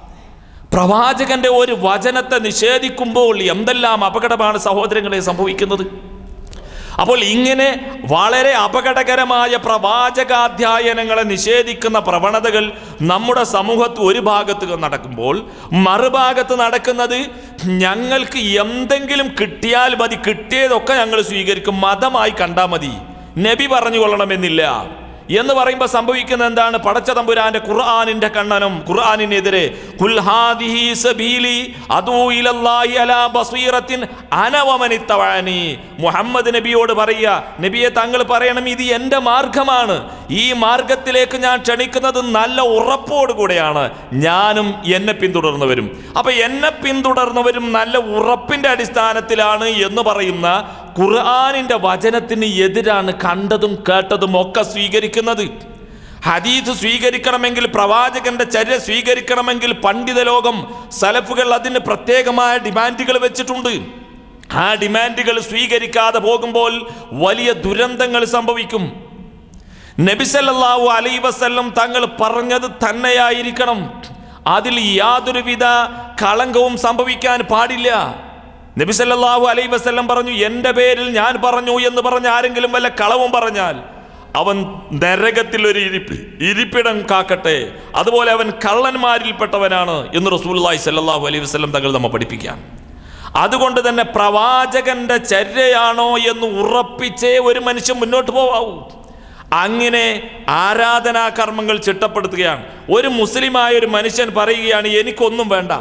പ്രവാചകന്റെ ഒരു വചനത്തെ നിഷേധിക്കുമ്പോൾ എന്തെല്ലാം അപകടമാണ് സഹോദരങ്ങളെ സംഭവിക്കുന്നത് അപ്പോൾ ഇങ്ങനെ വളരെ അപകടകരമായ പ്രവാചകാധ്യായനങ്ങളെ നിഷേധിക്കുന്ന പ്രവണതകൾ നമ്മുടെ സമൂഹത്ത് ഒരു ഭാഗത്ത് നടക്കുമ്പോൾ മറുഭാഗത്ത് നടക്കുന്നത് ഞങ്ങൾക്ക് എന്തെങ്കിലും കിട്ടിയാൽ മതി കിട്ടിയതൊക്കെ ഞങ്ങൾ സ്വീകരിക്കും മതമായി കണ്ടാൽ മതി നബി പറഞ്ഞു കൊള്ളണമെന്നില്ല എന്ന് പറയുമ്പോൾ സംഭവിക്കുന്ന എന്താണ് പടച്ച തമ്പുരാന്റെ ഖുർആാനിന്റെ കണ്ണനം ഖുർആാനിനെതിരെ "ഖുൽ ഹാദിഹി സബീലി അദൂ ഇലല്ലാഹി അലാ ബസീറത്തിൻ അന വമനിത്തവഅനി." മുഹമ്മദ് നബിയോട് പറയുക നബിയെ താങ്കൾ പറയണം ഇത് എൻ്റെ മാർഗമാണ് ഈ മാർഗത്തിലേക്ക് ഞാൻ ക്ഷണിക്കുന്നത് നല്ല ഉറപ്പോടുകൂടെയാണ് ഞാനും എന്നെ പിന്തുടർന്നവരും അപ്പൊ എന്നെ പിന്തുടർന്നവരും നല്ല ഉറപ്പിന്റെ അടിസ്ഥാനത്തിലാണ് എന്ന് പറയുന്ന ഖുർആാനിന്റെ വചനത്തിന് എതിരാണ് കണ്ടതും കേട്ടതും ഒക്കെ സ്വീകരിക്കുന്നത് ഹദീദ് സ്വീകരിക്കണമെങ്കിൽ പ്രവാചകന്റെ ചര്യ സ്വീകരിക്കണമെങ്കിൽ പണ്ഡിത ലോകം സലഫുകൾ അതിന് പ്രത്യേകമായ ഡിമാൻഡുകൾ വെച്ചിട്ടുണ്ട് ആ ഡിമാൻഡുകൾ സ്വീകരിക്കാതെ പോകുമ്പോൾ വലിയ ദുരന്തങ്ങൾ സംഭവിക്കും നബിസല്ലാഹു അലൈ വസല്ലം തങ്ങൾ പറഞ്ഞത് തന്നെയായിരിക്കണം അതിൽ യാതൊരുവിധ കളങ്കവും സംഭവിക്കാൻ പാടില്ല നബി സല്ലല്ലാഹു അലൈ വസല്ലം പറഞ്ഞു എൻ്റെ പേരിൽ ഞാൻ പറഞ്ഞു എന്ന് പറഞ്ഞ ആരെങ്കിലും വല്ല കളവും പറഞ്ഞാൽ അവൻ നരകത്തിൽ ഒരു ഇരിപ്പ് ഇരിപ്പിടം കാക്കട്ടെ അതുപോലെ അവൻ കള്ളന്മാരിൽപ്പെട്ടവനാണ് എന്ന് റസൂലുള്ളാഹി സല്ലല്ലാഹു അലൈഹി വസല്ലം തങ്ങൾ നമ്മെ പഠിപ്പിക്കാം അതുകൊണ്ട് തന്നെ പ്രവാചകന്റെ ചര്യയാണോ എന്ന് ഉറപ്പിച്ചേ ഒരു മനുഷ്യൻ മുന്നോട്ട് പോവാവൂ അങ്ങനെ ആരാധനാ കർമ്മങ്ങൾ ചിട്ടപ്പെടുത്തുകയാണ് ഒരു മുസ്ലിമായ ഒരു മനുഷ്യൻ പറയുകയാണ് എനിക്കൊന്നും വേണ്ട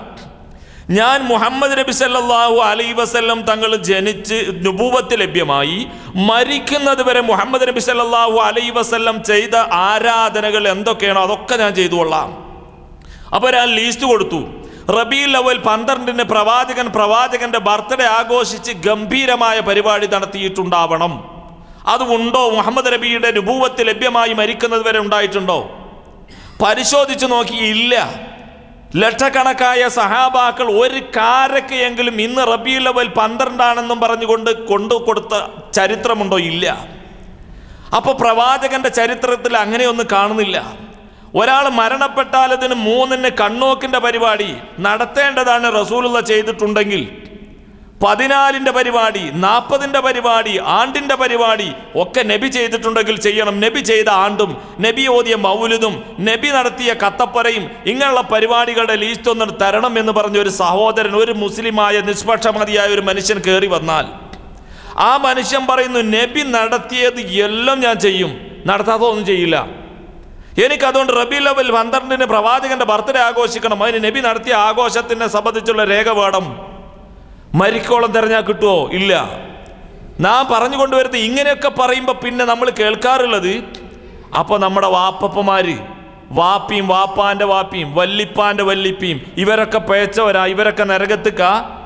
ഞാൻ മുഹമ്മദ് നബി സല്ലല്ലാഹു അലൈഹി വസല്ലം തങ്ങൾ ജനിച്ച് നുബൂവത്ത് ലഭ്യമായി മരിക്കുന്നത് വരെ മുഹമ്മദ് നബി സല്ലല്ലാഹു അലൈഹി വസല്ലം ചെയ്ത ആരാധനകൾ എന്തൊക്കെയാണോ അതൊക്കെ ഞാൻ ചെയ്തു കൊള്ളാം അപ്പോൾ ഞാൻ ലീസ്റ്റ് കൊടുത്തു റബീൽ അവൽ പന്ത്രണ്ടിന് പ്രവാചകൻ പ്രവാചകന്റെ ബർത്ത്ഡേ ആഘോഷിച്ച് ഗംഭീരമായ പരിപാടി നടത്തിയിട്ടുണ്ടാവണം അതുണ്ടോ മുഹമ്മദ് നബിയുടെ നുപൂവത്ത് ലഭ്യമായി മരിക്കുന്നത് വരെ ഉണ്ടായിട്ടുണ്ടോ പരിശോധിച്ചു നോക്കി ഇല്ല ലക്ഷക്കണക്കായ സഹാബാക്കൾ ഒരു കാരക്കയെങ്കിലും ഇന്ന് റബീൽ അവൽ പന്ത്രണ്ടാണെന്നും പറഞ്ഞുകൊണ്ട് കൊണ്ടു കൊടുത്ത ചരിത്രമുണ്ടോ ഇല്ല അപ്പൊ പ്രവാചകന്റെ ചരിത്രത്തിൽ അങ്ങനെയൊന്നും കാണുന്നില്ല ഒരാൾ മരണപ്പെട്ടാൽ അതിന് മൂന്നിന് കണ്ണോക്കിന്റെ പരിപാടി നടത്തേണ്ടതാണ് റസൂലുള്ള ചെയ്തിട്ടുണ്ടെങ്കിൽ പതിനാലിന്റെ പരിപാടി നാൽപ്പതിന്റെ പരിപാടി ആണ്ടിന്റെ പരിപാടി ഒക്കെ നബി ചെയ്തിട്ടുണ്ടെങ്കിൽ ചെയ്യണം നബി ചെയ്ത ആണ്ടും നബി ഓതിയ മൗലുദും നബി നടത്തിയ കത്തപ്പരയും ഇങ്ങനെയുള്ള പരിപാടികളുടെ ലീസ്റ്റ് ഒന്ന് തരണം എന്ന് പറഞ്ഞ ഒരു സഹോദരൻ ഒരു മുസ്ലിമായ നിഷ്പക്ഷമതിയായ ഒരു മനുഷ്യൻ കയറി വന്നാൽ ആ മനുഷ്യൻ പറയുന്നു നബി നടത്തിയത് എല്ലാം ഞാൻ ചെയ്യും നടത്താത്ത ഒന്നും ചെയ്യില്ല എനിക്കതുകൊണ്ട് റബി ലെവൽ പന്ത്രണ്ടിന് പ്രവാചകന്റെ ബർത്ത്ഡേ ആഘോഷിക്കണം അതിന് നബി നടത്തിയ ആഘോഷത്തിനെ സംബന്ധിച്ചുള്ള രേഖ വേണം മരിക്കോളം തിരഞ്ഞാൽ കിട്ടുമോ ഇല്ല നാം പറഞ്ഞു കൊണ്ടുവരുന്നത് ഇങ്ങനെയൊക്കെ പറയുമ്പോൾ പിന്നെ നമ്മൾ കേൾക്കാറുള്ളത് അപ്പോൾ നമ്മുടെ വാപ്പപ്പമാര് വാപ്പിയും വാപ്പാന്റെ വാപ്പിയും വല്ലിപ്പാന്റെ വല്ലിപ്പിയും ഇവരൊക്കെ പേച്ചവരാ ഇവരൊക്കെ നരകത്തുക്ക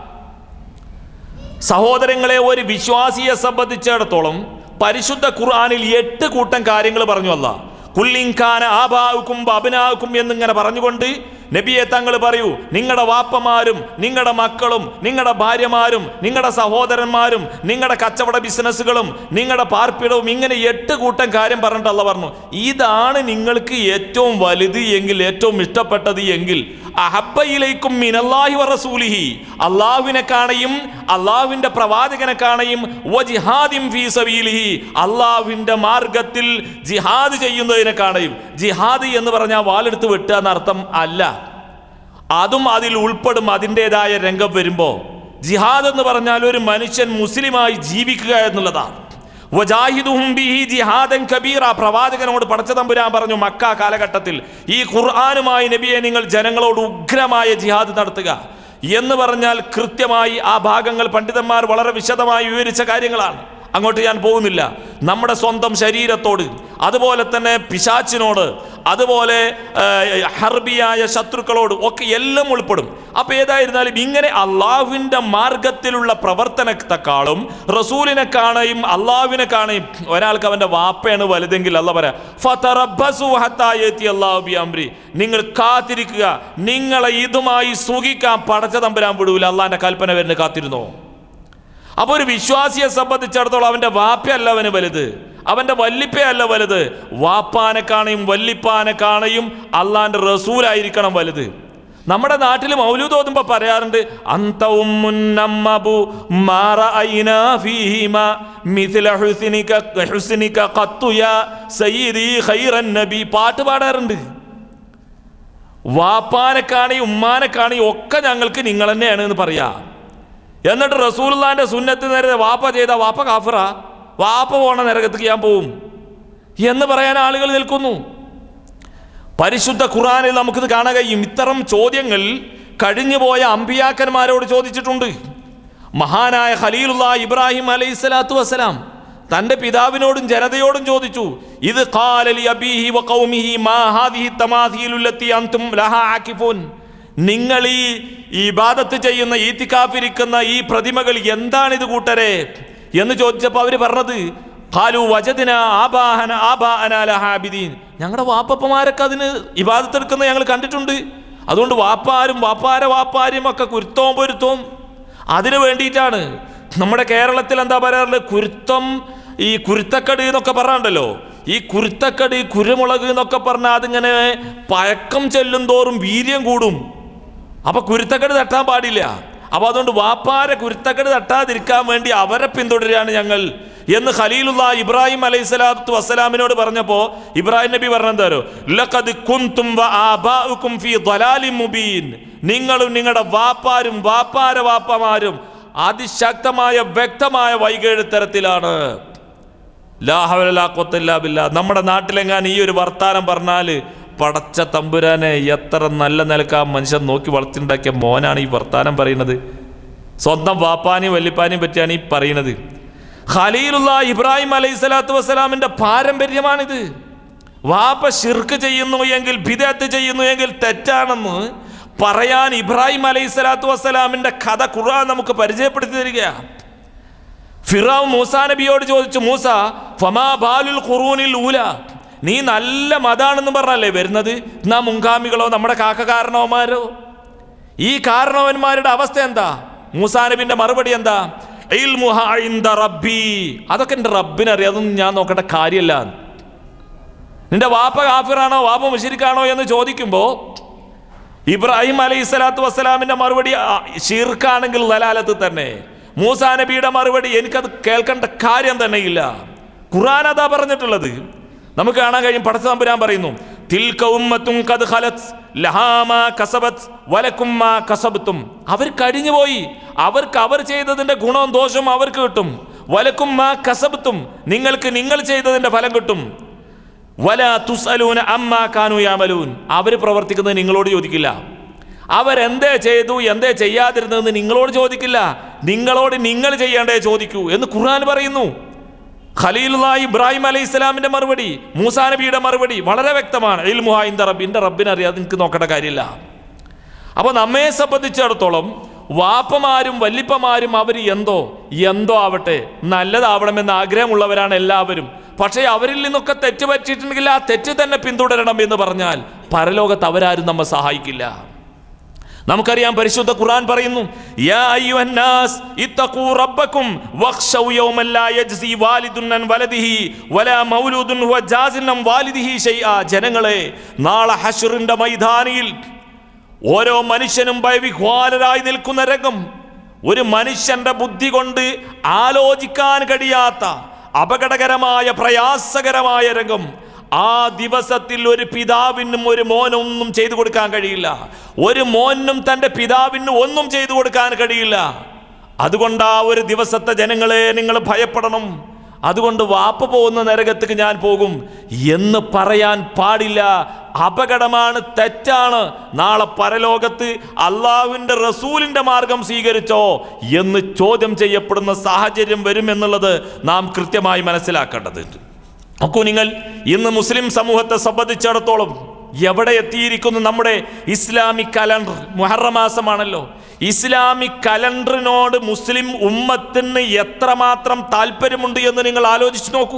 സഹോദരങ്ങളെ ഒരു വിശ്വാസിയെ സംബന്ധിച്ചിടത്തോളം പരിശുദ്ധ ഖുർആനിൽ എട്ട് കൂട്ടം കാര്യങ്ങൾ പറഞ്ഞു അല്ല കുല്ലിങ്കാന ആബാവുക്കും അഭിനാവുക്കും എന്നിങ്ങനെ പറഞ്ഞുകൊണ്ട് നബിയെ തങ്ങൾ പറയൂ നിങ്ങളുടെ വാപ്പമാരും നിങ്ങളുടെ മക്കളും നിങ്ങളുടെ ഭാര്യമാരും നിങ്ങളുടെ സഹോദരന്മാരും നിങ്ങളുടെ കച്ചവട ബിസിനസ്സുകളും നിങ്ങളുടെ പാർപ്പിടവും ഇങ്ങനെ എട്ട് കൂട്ടം കാര്യം പറഞ്ഞിട്ടല്ല പറഞ്ഞു ഇതാണ് നിങ്ങൾക്ക് ഏറ്റവും വലുത് എങ്കിൽ ഏറ്റവും ഇഷ്ടപ്പെട്ടത് എങ്കിൽ അഹബയിലേക്കും മിനല്ലാഹി വറസൂലിഹി അള്ളാഹുവിനെ കാണയും അള്ളാഹുവിന്റെ പ്രവാചകനെ കാണയും വ ജിഹാദിം ഫീ സബീലിഹി അള്ളാഹുവിന്റെ മാർഗത്തിൽ ജിഹാദ് ചെയ്യുന്നതിനെ കാണയും ജിഹാദ് എന്ന് പറഞ്ഞാൽ വാലെടുത്ത് വെട്ടുക എന്നർത്ഥം അല്ല അതും അതിൽ ഉൾപ്പെടും അതിൻ്റെതായ രംഗം വരുമ്പോൾ ജിഹാദ് എന്ന് പറഞ്ഞാൽ ഒരു മനുഷ്യൻ മുസ്ലിമായി ജീവിക്കുക എന്നുള്ളതാണ് വജാഹിദുഹും ബിഹി ജിഹാദൻ കബീറ പ്രവാചകനോട് പടച്ചതമ്പുരാൻ പറഞ്ഞു മക്ക കാലഘട്ടത്തിൽ ഈ ഖുർആാനുമായി നബിയെ നിങ്ങൾ ജനങ്ങളോട് ഉഗ്രമായ ജിഹാദ് നടത്തുക എന്ന് പറഞ്ഞാൽ കൃത്യമായി ആ ഭാഗങ്ങൾ പണ്ഡിതന്മാർ വളരെ വിശദമായി വിവരിച്ച കാര്യങ്ങളാണ് അങ്ങോട്ട് ഞാൻ പോകുന്നില്ല നമ്മുടെ സ്വന്തം ശരീരത്തോട് അതുപോലെ തന്നെ പിശാച്ചിനോട് അതുപോലെ ആ, ഹർബിയായ ശത്രുക്കളോട് ഒക്കെ എല്ലാം ഉൾപ്പെടും അപ്പൊ ഏതായിരുന്നാലും ഇങ്ങനെ അള്ളാഹുവിന്റെ മാർഗത്തിലുള്ള പ്രവർത്തനത്തെക്കാളും റസൂലിനെ കാണുകയും അള്ളാഹുവിനെ കാണുകയും ഒരാൾക്ക് അവന്റെ വാപ്പയാണ് വലുതെങ്കിൽ അല്ല പറയാ ഫതറബ്ബസു ഹത്താ യഅതി അല്ലാഹു ബിഅംരി. നിങ്ങൾ കാത്തിരിക്കുക നിങ്ങളെ ഇതുമായി സുഖിക്കാൻ പടച്ച തമ്പുരാൻ വിടൂല അള്ളാന്റെ കൽപ്പന വരുന്ന കാത്തിരുന്നോ അപ്പൊ ഒരു വിശ്വാസിയെ സംബന്ധിച്ചിടത്തോളം അവന്റെ വാപ്പയല്ല അവന് വലുത് അവന്റെ വല്ലിപ്പയല്ല വലുത് വാപ്പാനെ കാണയും വല്ലിപ്പാനെ കാണയും അള്ളാന്റെ റസൂലായിരിക്കണം വലുത് നമ്മുടെ നാട്ടിൽ മൗലൂദ് ഓതുമ്പോ പറയാറുണ്ട് അന്തവും മുന്നമ്മബു മാറ ഐനാ ഫീഹിമ മിഥില ഹുസ്നിക ഹുസ്നിക ഖത്തുയ സയ്യിദി ഖൈറൻ നബി പാട്ട് പാടാറുണ്ട് വാപ്പാനെ കാണി ഉമ്മാനെ കാണി ഒക്കെ ഞങ്ങൾക്ക് നിങ്ങൾ തന്നെയാണ് എന്ന് പറയാ എന്നിട്ട് റസൂലുള്ളാന്റെ സുന്നത്ത് നേരെ വാപ്പ ചെയ്ത വാപ്പ കാഫിറ വാപ്പ പോണ നരകത്തേക്ക് ഞാൻ പോവും എന്ന് പറയാൻ ആളുകൾ നിൽക്കുന്നു പരിശുദ്ധ ഖുറാനിൽ നമുക്കിത് കാണാൻ കഴിയും ഇത്തരം ചോദ്യങ്ങൾ കഴിഞ്ഞുപോയ അമ്പിയാക്കന്മാരോട് ചോദിച്ചിട്ടുണ്ട് മഹാനായ ഖലീലുള്ള ഇബ്രാഹിം അലൈഹി സ്വലാത്തു വസ്സലാം തന്റെ പിതാവിനോടും ജനതയോടും ചോദിച്ചു ഇത് ഖാലലി അബീഹി വ ഖൗമിഹി മാ ഹാദിഹി തമാഥീലുല്ലത്തി അൻതും ലഹാ ആകിഫൂൻ നിങ്ങൾ ഈ ഇബാദത്ത് ചെയ്യുന്ന ഈത്തിക്കാഫിരിക്കുന്ന ഈ പ്രതിമകൾ എന്താണിത് കൂട്ടരെ എന്ന് ചോദിച്ചപ്പോൾ അവര് പറഞ്ഞത് ഖാലു വജദിന ആബാഹന ആബാഅന ലഹാബിദീൻ ഞങ്ങളുടെ വാപ്പപ്പമാരൊക്കെ അതിന് ഇബാദത്ത് എടുക്കുന്നത് ഞങ്ങൾ കണ്ടിട്ടുണ്ട് അതുകൊണ്ട് വാപ്പാരും വാപ്പാര വാപ്പാരും ഒക്കെ കുരുത്തവും പൊരുത്തവും അതിനു വേണ്ടിയിട്ടാണ് നമ്മുടെ കേരളത്തിൽ എന്താ പറയാറുള്ളത് കുരുത്തം ഈ കുരുത്തക്കട് എന്നൊക്കെ പറഞ്ഞുണ്ടല്ലോ ഈ കുരുത്തക്കട് കുരുമുളക് എന്നൊക്കെ പറഞ്ഞാൽ അതിങ്ങനെ പഴക്കം ചെല്ലും തോറും വീര്യം കൂടും അപ്പൊ കുരുത്തക്കട് തട്ടാൻ പാടില്ല അപ്പൊ അതുകൊണ്ട് വാപ്പാരെ കുരുത്തക്കട് തട്ടാതിരിക്കാൻ വേണ്ടി അവരെ പിന്തുടരുകയാണ് ഞങ്ങൾ എന്ന് ഖലീലുള്ള ഇബ്രാഹിം അലൈഹി സ്വലാത്തു വസ്സലാമിനോട് പറഞ്ഞപ്പോ ഇബ്രാഹിം നബി പറഞ്ഞെന്താരോ ലഖദ് കുന്തും വ ആബാഉകും ഫീ ളലാലിൻ മുബീൻ നിങ്ങളും നിങ്ങളുടെ വാപ്പാരും വാപ്പാര വാപ്പമാരും അതിശക്തമായ വ്യക്തമായ വൈകേഴുത്തരത്തിലാണ് ലാ ഹൗല ലാ ഖുവത്ത ഇല്ലാ ബില്ലാ. നമ്മുടെ നാട്ടിലെങ്ങാൻ ഈ ഒരു വർത്താനം പറഞ്ഞാല് പടച്ച തമ്പുരാനെ എത്ര നല്ല നിലക്ക് ആ മനുഷ്യൻ നോക്കി വളർത്തിണ്ടാക്കിയ മോനാണ് ഈ വർത്താനം പറയുന്നത് സ്വന്തം വാപ്പാനെയും വല്ലിപ്പാനെയും പറ്റിയാണ് ഈ പറയുന്നത് ഖലീലുള്ള ഇബ്രാഹിം അലൈഹി സ്വലാത്തു വസ്സലാമിന്റെ പാരമ്പര്യമാണിത് വാപ്പ ഷിർക്ക് ചെയ്യുന്നു എങ്കിൽ ബിദത്ത് ചെയ്യുന്നു എങ്കിൽ തെറ്റാണെന്ന് പറയാൻ ഇബ്രാഹിം അലൈഹി സ്വലാത്തു വസ്സലാമിന്റെ കഥ ഖുർആൻ നമുക്ക് പരിചയപ്പെടുത്തി തരികയാണ് ഫിറാവ് മൂസാ നബിയോട് ചോദിച്ചു മൂസ ഫമാ ബാലുൽ ഖുറൂനിൽ ഊല നീ നല്ല മതാണെന്ന് പറഞ്ഞല്ലേ വരുന്നത് നാ മുൻഗാമികളോ നമ്മുടെ കാക്കകാരണവന്മാരോ ഈ കാരണവന്മാരുടെ അവസ്ഥ എന്താ മൂസാ നബിന്റെ മറുപടി എന്താ ഇൽമുഹ ഇൻദ റബ്ബി അതൊക്കെ എൻ്റെ റബ്ബിനറിയാം അതൊന്നും ഞാൻ നോക്കേണ്ട കാര്യമല്ല നിന്റെ വാപ്പ കാഫിറാണോ വാപ്പ മുഷിരിക്കാണോ എന്ന് ചോദിക്കുമ്പോൾ ഇബ്രാഹിം അലൈഹി സ്വലാത്തു വസ്സലാമിന്റെ മറുപടി ആ, ഷിർക്കാണെങ്കിൽ ലലാലത്ത് തന്നെ മൂസാ നബിയുടെ മറുപടി എനിക്കത് കേൾക്കേണ്ട കാര്യം തന്നെ ഇല്ല ഖുർആൻ അതാ പറഞ്ഞിട്ടുള്ളത് നമുക്ക് കാണാൻ കഴിയും പടച്ച തമ്പുരാൻ പറയുന്നു തിൽക ഉമ്മത്തും ഖദ് ഖലത് ലഹാ മാ കസബത് വലക്കും മാ കസബത്തും അവർ കഴിഞ്ഞുപോയി അവർക്ക് അവർ ചെയ്തതിന്റെ ഗുണവും ദോഷവും അവർക്ക് കിട്ടും വലക്കും മാ കസബത്തും നിങ്ങൾക്ക് നിങ്ങൾ ചെയ്തതിന്റെ ഫലം കിട്ടും വല തുസലൂന അമ്മ കാനു യാമലൂൻ അവർ പ്രവർത്തിക്കുന്നത് നിങ്ങളോട് ചോദിക്കില്ല അവരെന്തേ ചെയ്തു എന്തേ ചെയ്യാതിരുന്നതെന്ന് നിങ്ങളോട് ചോദിക്കില്ല നിങ്ങളോട് നിങ്ങൾ ചെയ്യേണ്ടേ ചോദിക്കൂ എന്ന് ഖുർആൻ പറയുന്നു ഖലീലുള്ള ഇബ്രാഹിം അലൈഹി ഇസ്ലാമിന്റെ മറുപടി മൂസാ നബിയുടെ മറുപടി വളരെ വ്യക്തമാണ് ഇൽമുഹ ഇന്ത റബ്ബ് എന്റെ റബ്ബിനെ അറിയാതെ നിങ്ങൾക്ക് നോക്കേണ്ട കാര്യമില്ല അപ്പൊ നമ്മെ സംബന്ധിച്ചിടത്തോളം വാപ്പമാരും വല്ലിപ്പമാരും അവർ എന്തോ എന്തോ ആവട്ടെ നല്ലതാവണമെന്ന് ആഗ്രഹമുള്ളവരാണ് എല്ലാവരും പക്ഷേ അവരിൽ നിന്നൊക്കെ തെറ്റ് പറ്റിയിട്ടുണ്ടെങ്കിൽ ആ തെറ്റ് തന്നെ പിന്തുടരണം എന്ന് പറഞ്ഞാൽ പരലോകത്ത് അവരാരും നമ്മെ സഹായിക്കില്ല നമുക്കറിയാം പരിശുദ്ധ ഖുർആൻ പറയുന്നു യാ അയ്യുഹന്നാസ് ഇത്തഖൂ റബ്ബക്കും വഖ്ശൗ യൗമൻ ലാ യജ്സി വാലിദുൻ അൻ വലദിഹി വലാ മൗലൂദുൻ ഹുവ ജാസിൻ അൻ വാലിദിഹി ഷൈആ ജനങ്ങളെ നാളെ ഹശ്റിന്റെ മൈതാനിയിൽ ഓരോ മനുഷ്യനും ഭയവിഹ്വാലരായി നിൽക്കുന്ന രംഗം ഒരു മനുഷ്യന്റെ ബുദ്ധി കൊണ്ട് ആലോചിക്കാൻ കഴിയാത്ത അപകടകരമായ പ്രയാസകരമായ രംഗം ആ ദിവസത്തിൽ ഒരു പിതാവിനും ഒരു മോനൊന്നും ചെയ്തു കൊടുക്കാൻ കഴിയില്ല ഒരു മോനും തൻ്റെ പിതാവിന് ഒന്നും ചെയ്തു കൊടുക്കാൻ കഴിയില്ല അതുകൊണ്ട് ആ ഒരു ദിവസത്തെ ജനങ്ങളെ നിങ്ങൾ ഭയപ്പെടണം അതുകൊണ്ട് വാപ്പ പോകുന്ന നരകത്തേക്ക് ഞാൻ പോകും എന്ന് പറയാൻ പാടില്ല അപകടമാണ് തെറ്റാണ് നാളെ പരലോകത്ത് അള്ളാഹുവിൻ്റെ റസൂലിൻ്റെ മാർഗം സ്വീകരിച്ചോ എന്ന് ചോദ്യം ചെയ്യപ്പെടുന്ന സാഹചര്യം വരുമെന്നുള്ളത് നാം കൃത്യമായി മനസ്സിലാക്കേണ്ടതുണ്ട് നോക്കൂ നിങ്ങൾ ഇന്ന് മുസ്ലിം സമൂഹത്തെ സംബന്ധിച്ചിടത്തോളം എവിടെ എത്തിയിരിക്കുന്നു നമ്മുടെ ഇസ്ലാമിക് കലണ്ടർ മുഹറം മാസമാണല്ലോ ഇസ്ലാമിക് കലണ്ടറിനോട് മുസ്ലിം ഉമ്മത്തിന് എത്രമാത്രം താല്പര്യമുണ്ട് എന്ന് നിങ്ങൾ ആലോചിച്ച് നോക്കൂ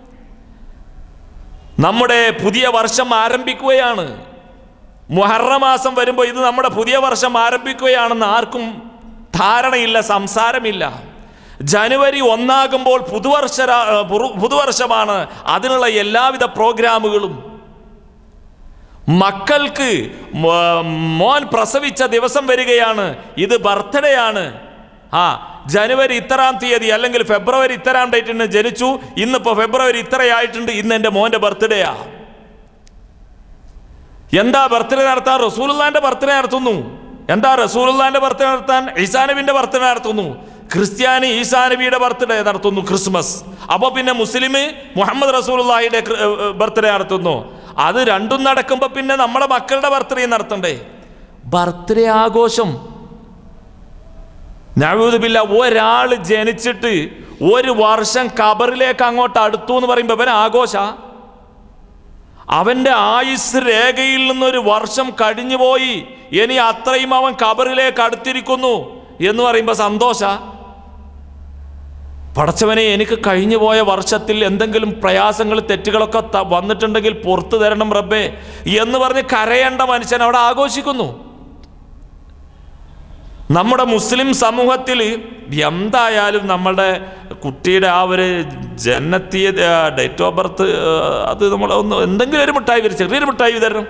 നമ്മുടെ പുതിയ വർഷം ആരംഭിക്കുകയാണ് മുഹറം മാസം വരുമ്പോൾ ഇത് നമ്മുടെ പുതിയ വർഷം ആരംഭിക്കുകയാണെന്ന് ആർക്കും ധാരണയില്ല സംസാരമില്ല ജനുവരി ഒന്നാകുമ്പോൾ പുതുവർഷ പുതുവർഷമാണ് അതിനുള്ള എല്ലാവിധ പ്രോഗ്രാമുകളും മക്കൾക്ക് മോ- മോൻ പ്രസവിച്ച ദിവസം വരികയാണ് ഇത് ബർത്ത്ഡേ ആണ് ആ ജനുവരി ഇത്രാം തീയതി അല്ലെങ്കിൽ ഫെബ്രുവരി ഇത്തരാം ഡേറ്റിന് ജനിച്ചു ഇന്നിപ്പോ ഫെബ്രുവരി ഇത്രയായിട്ടുണ്ട് ഇന്ന് എൻ്റെ മോന്റെ ബർത്ത്ഡേയാ എന്താ ബർത്ത്ഡേ നടത്താൻ റസൂലുള്ളാന്റെ ബർത്ത്ഡേ നടത്തുന്നു എന്താ റസൂലുള്ളാന്റെ ബർത്ത്ഡേ നടത്താൻ ഈസാനബിന്റെ ബർത്ത്ഡേ നടത്തുന്നു ക്രിസ്ത്യാനി ഈസാനബിയുടെ ബർത്ത്ഡേ നടത്തുന്നു ക്രിസ്മസ് അപ്പൊ പിന്നെ മുസ്ലിം മുഹമ്മദ് റസൂലുള്ളാഹിയുടെ ബർത്ത്ഡേ നടത്തുന്നു അത് രണ്ടും നടക്കുമ്പോ പിന്നെ നമ്മുടെ മക്കളുടെ ബർത്ത്ഡേ നടത്തണ്ടേ ബർത്ത്ഡേ ആഘോഷം നവൂദുബില്ല ഒരാൾ ജനിച്ചിട്ട് ഒരു വർഷം കബറിലേക്ക് അങ്ങോട്ട് അടുത്തു എന്ന് പറയുമ്പോൾ ഇവൻ ആഘോഷ അവന്റെ ആയുസ് രേഖയിൽ നിന്നൊരു വർഷം കഴിഞ്ഞുപോയി ഇനി അത്രയും അവൻ കബറിലേക്ക് അടുത്തിരിക്കുന്നു എന്ന് പറയുമ്പോൾ സന്തോഷ പടച്ചവനെ എനിക്ക് കഴിഞ്ഞു പോയ വർഷത്തിൽ എന്തെങ്കിലും പ്രയാസങ്ങൾ തെറ്റുകളൊക്കെ ത- വന്നിട്ടുണ്ടെങ്കിൽ പുറത്തു തരണം റബ്ബേ എന്ന് പറഞ്ഞ് കരയേണ്ട മനുഷ്യൻ അവിടെ ആഘോഷിക്കുന്നു നമ്മുടെ മുസ്ലിം സമൂഹത്തിൽ എന്തായാലും നമ്മളുടെ കുട്ടിയുടെ ആ ഒരു ജനനത്തീയ ഡേറ്റ് ഓഫ് ബർത്ത് അത് നമ്മൾ ഒന്ന് എന്തെങ്കിലും ഒരു മിഠായി വരും ചെറിയൊരു മിഠായി വിതരണം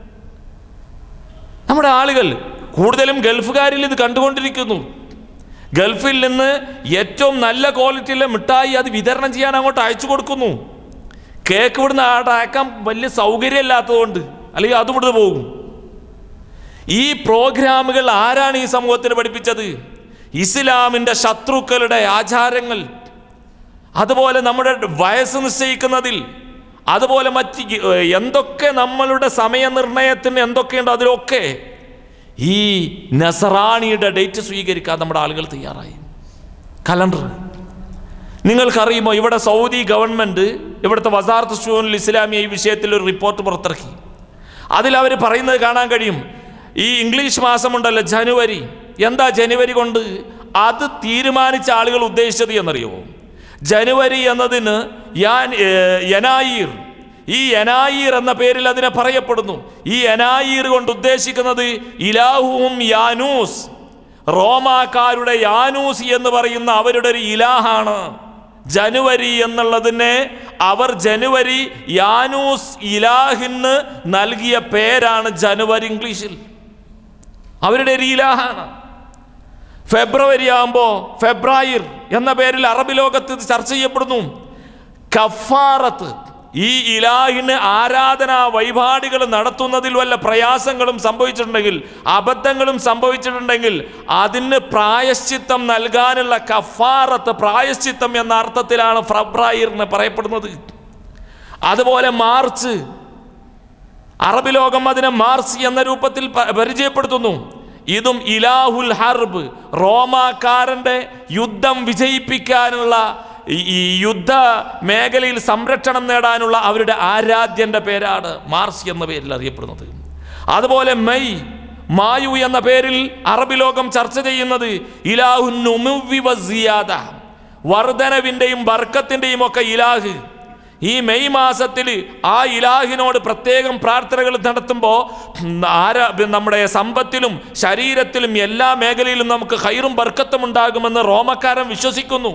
നമ്മുടെ ആളുകൾ കൂടുതലും ഗൾഫുകാരിൽ ഇത് കണ്ടുകൊണ്ടിരിക്കുന്നു ഗൾഫിൽ നിന്ന് ഏറ്റവും നല്ല ക്വാളിറ്റിയിലെ മിഠായി അത് വിതരണം ചെയ്യാൻ അങ്ങോട്ട് അയച്ചു കൊടുക്കുന്നു കേക്ക് ഇവിടുന്ന് ആടെ അയക്കാൻ വലിയ സൗകര്യമില്ലാത്തതുകൊണ്ട് അല്ലെങ്കിൽ അതും ഇവിടുന്ന് പോകും ഈ പ്രോഗ്രാമുകൾ ആരാണ് ഈ സമൂഹത്തിന് പഠിപ്പിച്ചത് ഇസ്ലാമിൻ്റെ ശത്രുക്കളുടെ ആചാരങ്ങൾ അതുപോലെ നമ്മുടെ വയസ്സ് നിശ്ചയിക്കുന്നതിൽ അതുപോലെ മറ്റ് ഈ, ഏർ, എന്തൊക്കെ നമ്മളുടെ സമയനിർണയത്തിന് എന്തൊക്കെയുണ്ടോ അതിലൊക്കെ ഈ നസറാണിയുടെ ഡേറ്റ് സ്വീകരിക്കാൻ നമ്മുടെ ആളുകൾ തയ്യാറായി കലണ്ടർ നിങ്ങൾക്കറിയുമോ ഇവിടെ സൗദി ഗവൺമെൻറ് ഇവിടുത്തെ വസാർത്ത് ഷൂനുൽ ഇസ്ലാമിയ ഈ വിഷയത്തിൽ ഒരു റിപ്പോർട്ട് പുറത്തിറക്കി അതിൽ അവർ പറയുന്നത് കാണാൻ കഴിയും ഈ ഇംഗ്ലീഷ് മാസമുണ്ടല്ലോ ജനുവരി എന്താ ജനുവരി കൊണ്ട് അത് തീരുമാനിച്ച ആളുകൾ ഉദ്ദേശിച്ചത് എന്നറിയോ ജനുവരി എന്നതിന് യാൻ ഏർ, യനായീർ ഈ യനായീർ എന്ന പേരിൽ അതിനെ പറയപ്പെടുന്നു ഈ യനായീർ കൊണ്ട് ഉദ്ദേശിക്കുന്നത് ഇലാഹുവും യാനൂസ് റോമാക്കാരുടെ യാനൂസ് എന്ന് പറയുന്ന അവരുടെ ഒരു ഇലാഹാണ് ജനുവരി എന്നുള്ളതിനെ അവർ ജനുവരി യാനൂസ് ഇലാഹിന് നൽകിയ പേരാണ് ജനുവരി ഇംഗ്ലീഷിൽ അവരുടെ ഒരു ഇലാഹാണ് ഫെബ്രുവരി ആകുമ്പോൾ ഫെബ്രായിർ എന്ന പേരിൽ അറബി ലോകത്ത് ഇത് ചർച്ച ചെയ്യപ്പെടുന്നു കഫാറത്ത് ഈ ഇലാഹിന് ആരാധനാ വഴിപാടുകൾ നടത്തുന്നതിൽ വല്ല പ്രയാസങ്ങളും സംഭവിച്ചിട്ടുണ്ടെങ്കിൽ അബദ്ധങ്ങളും സംഭവിച്ചിട്ടുണ്ടെങ്കിൽ അതിന് പ്രായശ്ചിത്തം നൽകാനുള്ള കഫാറത്ത് പ്രായശ്ചിത്തം എന്ന അർത്ഥത്തിലാണ് ഫെബ്രായിറിന് പറയപ്പെടുന്നത് അതുപോലെ മാർച്ച് അറബ് ലോകം അതിനെ മാർച്ച് എന്ന രൂപത്തിൽ പ- പരിചയപ്പെടുത്തുന്നു ഇതും ഇലാഹുൽ ഹർബ് റോമാക്കാരന്റെ യുദ്ധം വിജയിപ്പിക്കാനുള്ള ഈ- ഈ യുദ്ധ മേഖലയിൽ സംരക്ഷണം നേടാനുള്ള അവരുടെ ആരാധ്യന്റെ പേരാണ് മാർച്ച് എന്ന പേരിൽ അറിയപ്പെടുന്നത് അതുപോലെ മെയ് മായു എന്ന പേരിൽ അറബി ലോകം ചർച്ച ചെയ്യുന്നത് ഇലാഹുൻ നുമുവ്വി വസിയാദ വർധനവിൻ്റെയും ബർക്കത്തിൻ്റെയും ഒക്കെ ഇലാഹ് ഈ മെയ് മാസത്തിൽ ആ ഇലാഹിനോട് പ്രത്യേകം പ്രാർത്ഥനകൾ നടത്തുമ്പോൾ ആരാ നമ്മുടെ സമ്പത്തിലും ശരീരത്തിലും എല്ലാ മേഖലയിലും നമുക്ക് ഹൈറും ബർക്കത്തും ഉണ്ടാകുമെന്ന് റോമക്കാരൻ വിശ്വസിക്കുന്നു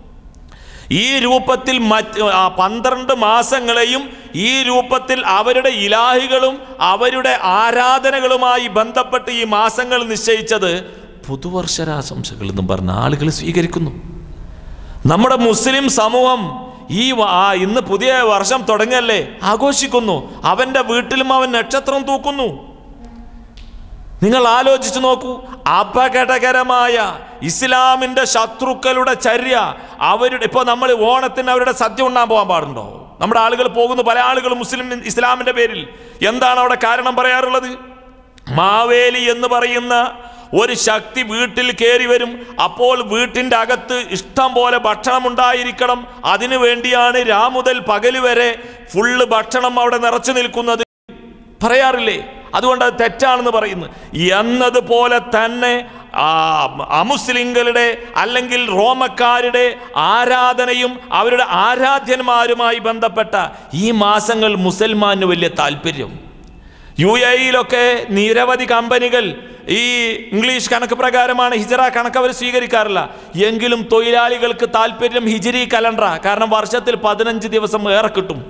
ഈ രൂപത്തിൽ മറ്റ് ആ പന്ത്രണ്ട് മാസങ്ങളെയും ഈ രൂപത്തിൽ അവരുടെ ഇലാഹികളും അവരുടെ ആരാധനകളുമായി ബന്ധപ്പെട്ട് ഈ മാസങ്ങൾ നിശ്ചയിച്ചത് പുതുവർഷരാശംസകൾ എന്നും പറഞ്ഞ ആളുകൾ സ്വീകരിക്കുന്നു നമ്മുടെ മുസ്ലിം സമൂഹം ഈ വ- ആ ഇന്ന് പുതിയ വർഷം തുടങ്ങല്ലേ ആഘോഷിക്കുന്നു അവന്റെ വീട്ടിലും അവൻ നക്ഷത്രം തൂക്കുന്നു നിങ്ങൾ ആലോചിച്ചു നോക്കൂ അപകടകരമായ ഇസ്ലാമിന്റെ ശത്രുക്കളുടെ ചര്യ അവരുടെ ഇപ്പോൾ നമ്മൾ ഓണത്തിന് അവരുടെ സദ്യ ഉണ്ണാൻ പോകാൻ പാടുണ്ടോ നമ്മുടെ ആളുകൾ പോകുന്നു പല ആളുകളും മുസ്ലിം ഇസ്ലാമിന്റെ പേരിൽ എന്താണ് അവിടെ കാരണം പറയാറുള്ളത് മാവേലി എന്ന് പറയുന്ന ഒരു ശക്തി വീട്ടിൽ കയറി വരും അപ്പോൾ വീട്ടിൻ്റെ അകത്ത് ഇഷ്ടം പോലെ ഭക്ഷണം ഉണ്ടായിരിക്കണം അതിനു വേണ്ടിയാണ് രാമുതൽ പകല് വരെ ഫുള്ള് ഭക്ഷണം അവിടെ നിറച്ചു നിൽക്കുന്നത് പറയാറില്ലേ അതുകൊണ്ട് അത് തെറ്റാണെന്ന് പറയുന്നു എന്നതുപോലെ തന്നെ ആ, അമുസ്ലിങ്ങളുടെ അല്ലെങ്കിൽ റോമക്കാരുടെ ആരാധനയും അവരുടെ ആരാധ്യന്മാരുമായി ബന്ധപ്പെട്ട ഈ മാസങ്ങൾ മുസൽമാന് വലിയ താല്പര്യം യു എയിലൊക്കെ നിരവധി കമ്പനികൾ ഈ ഇംഗ്ലീഷ് കണക്ക് പ്രകാരമാണ് ഹിജറ കണക്ക് അവർ സ്വീകരിക്കാറില്ല എങ്കിലും തൊഴിലാളികൾക്ക് താല്പര്യം ഹിജറി കലണ്ടറാ കാരണം വർഷത്തിൽ പതിനഞ്ച് ദിവസം ഏറെ കിട്ടും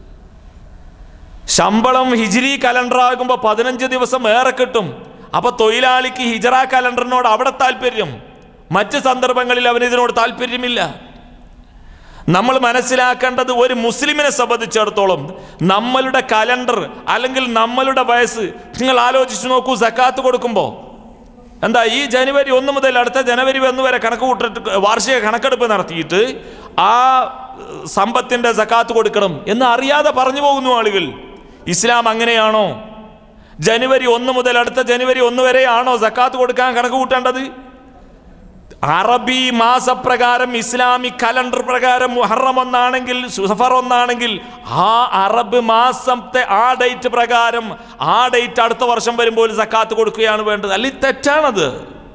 ശമ്പളം ഹിജിരി കലണ്ടർ ആകുമ്പോൾ പതിനഞ്ച് ദിവസം ഏറെ കിട്ടും അപ്പൊ തൊഴിലാളിക്ക് ഹിജറ കലണ്ടറിനോട് അവിടെ താല്പര്യം മറ്റ് സന്ദർഭങ്ങളിൽ അവന് ഇതിനോട് താല്പര്യമില്ല നമ്മൾ മനസ്സിലാക്കേണ്ടത് ഒരു മുസ്ലിമിനെ സംബന്ധിച്ചിടത്തോളം നമ്മളുടെ കലണ്ടർ അല്ലെങ്കിൽ നമ്മളുടെ വയസ്സ് നിങ്ങൾ ആലോചിച്ചു നോക്കൂ സക്കാത്ത് കൊടുക്കുമ്പോൾ എന്താ ഈ ജനുവരി ഒന്ന് മുതൽ അടുത്ത ജനുവരി ഒന്ന് വരെ കണക്ക് കൂട്ടിട്ട് വാർഷിക കണക്കെടുപ്പ് നടത്തിയിട്ട് ആ ഏഹ്, സമ്പത്തിന്റെ സക്കാത്ത് കൊടുക്കണം എന്ന് അറിയാതെ പറഞ്ഞു പോകുന്നു ആളുകൾ ഇസ്ലാം അങ്ങനെയാണോ ജനുവരി ഒന്ന് മുതൽ അടുത്ത ജനുവരി ഒന്ന് വരെയാണോ സക്കാത്ത് കൊടുക്കാൻ കണക്ക് കൂട്ടേണ്ടത് അറബി മാസപ്രകാരം ഇസ്ലാമിക് കലണ്ടർ പ്രകാരം മുഹറം ഒന്നാണെങ്കിൽ സുഫർ ഒന്നാണെങ്കിൽ ആ അറബ് മാസത്തെ ആ ഡേറ്റ് പ്രകാരം ആ ഡേറ്റ് അടുത്ത വർഷം വരുമ്പോൾ സക്കാത്ത് കൊടുക്കുകയാണ് വേണ്ടത് അല്ലെങ്കിൽ തെറ്റാണത്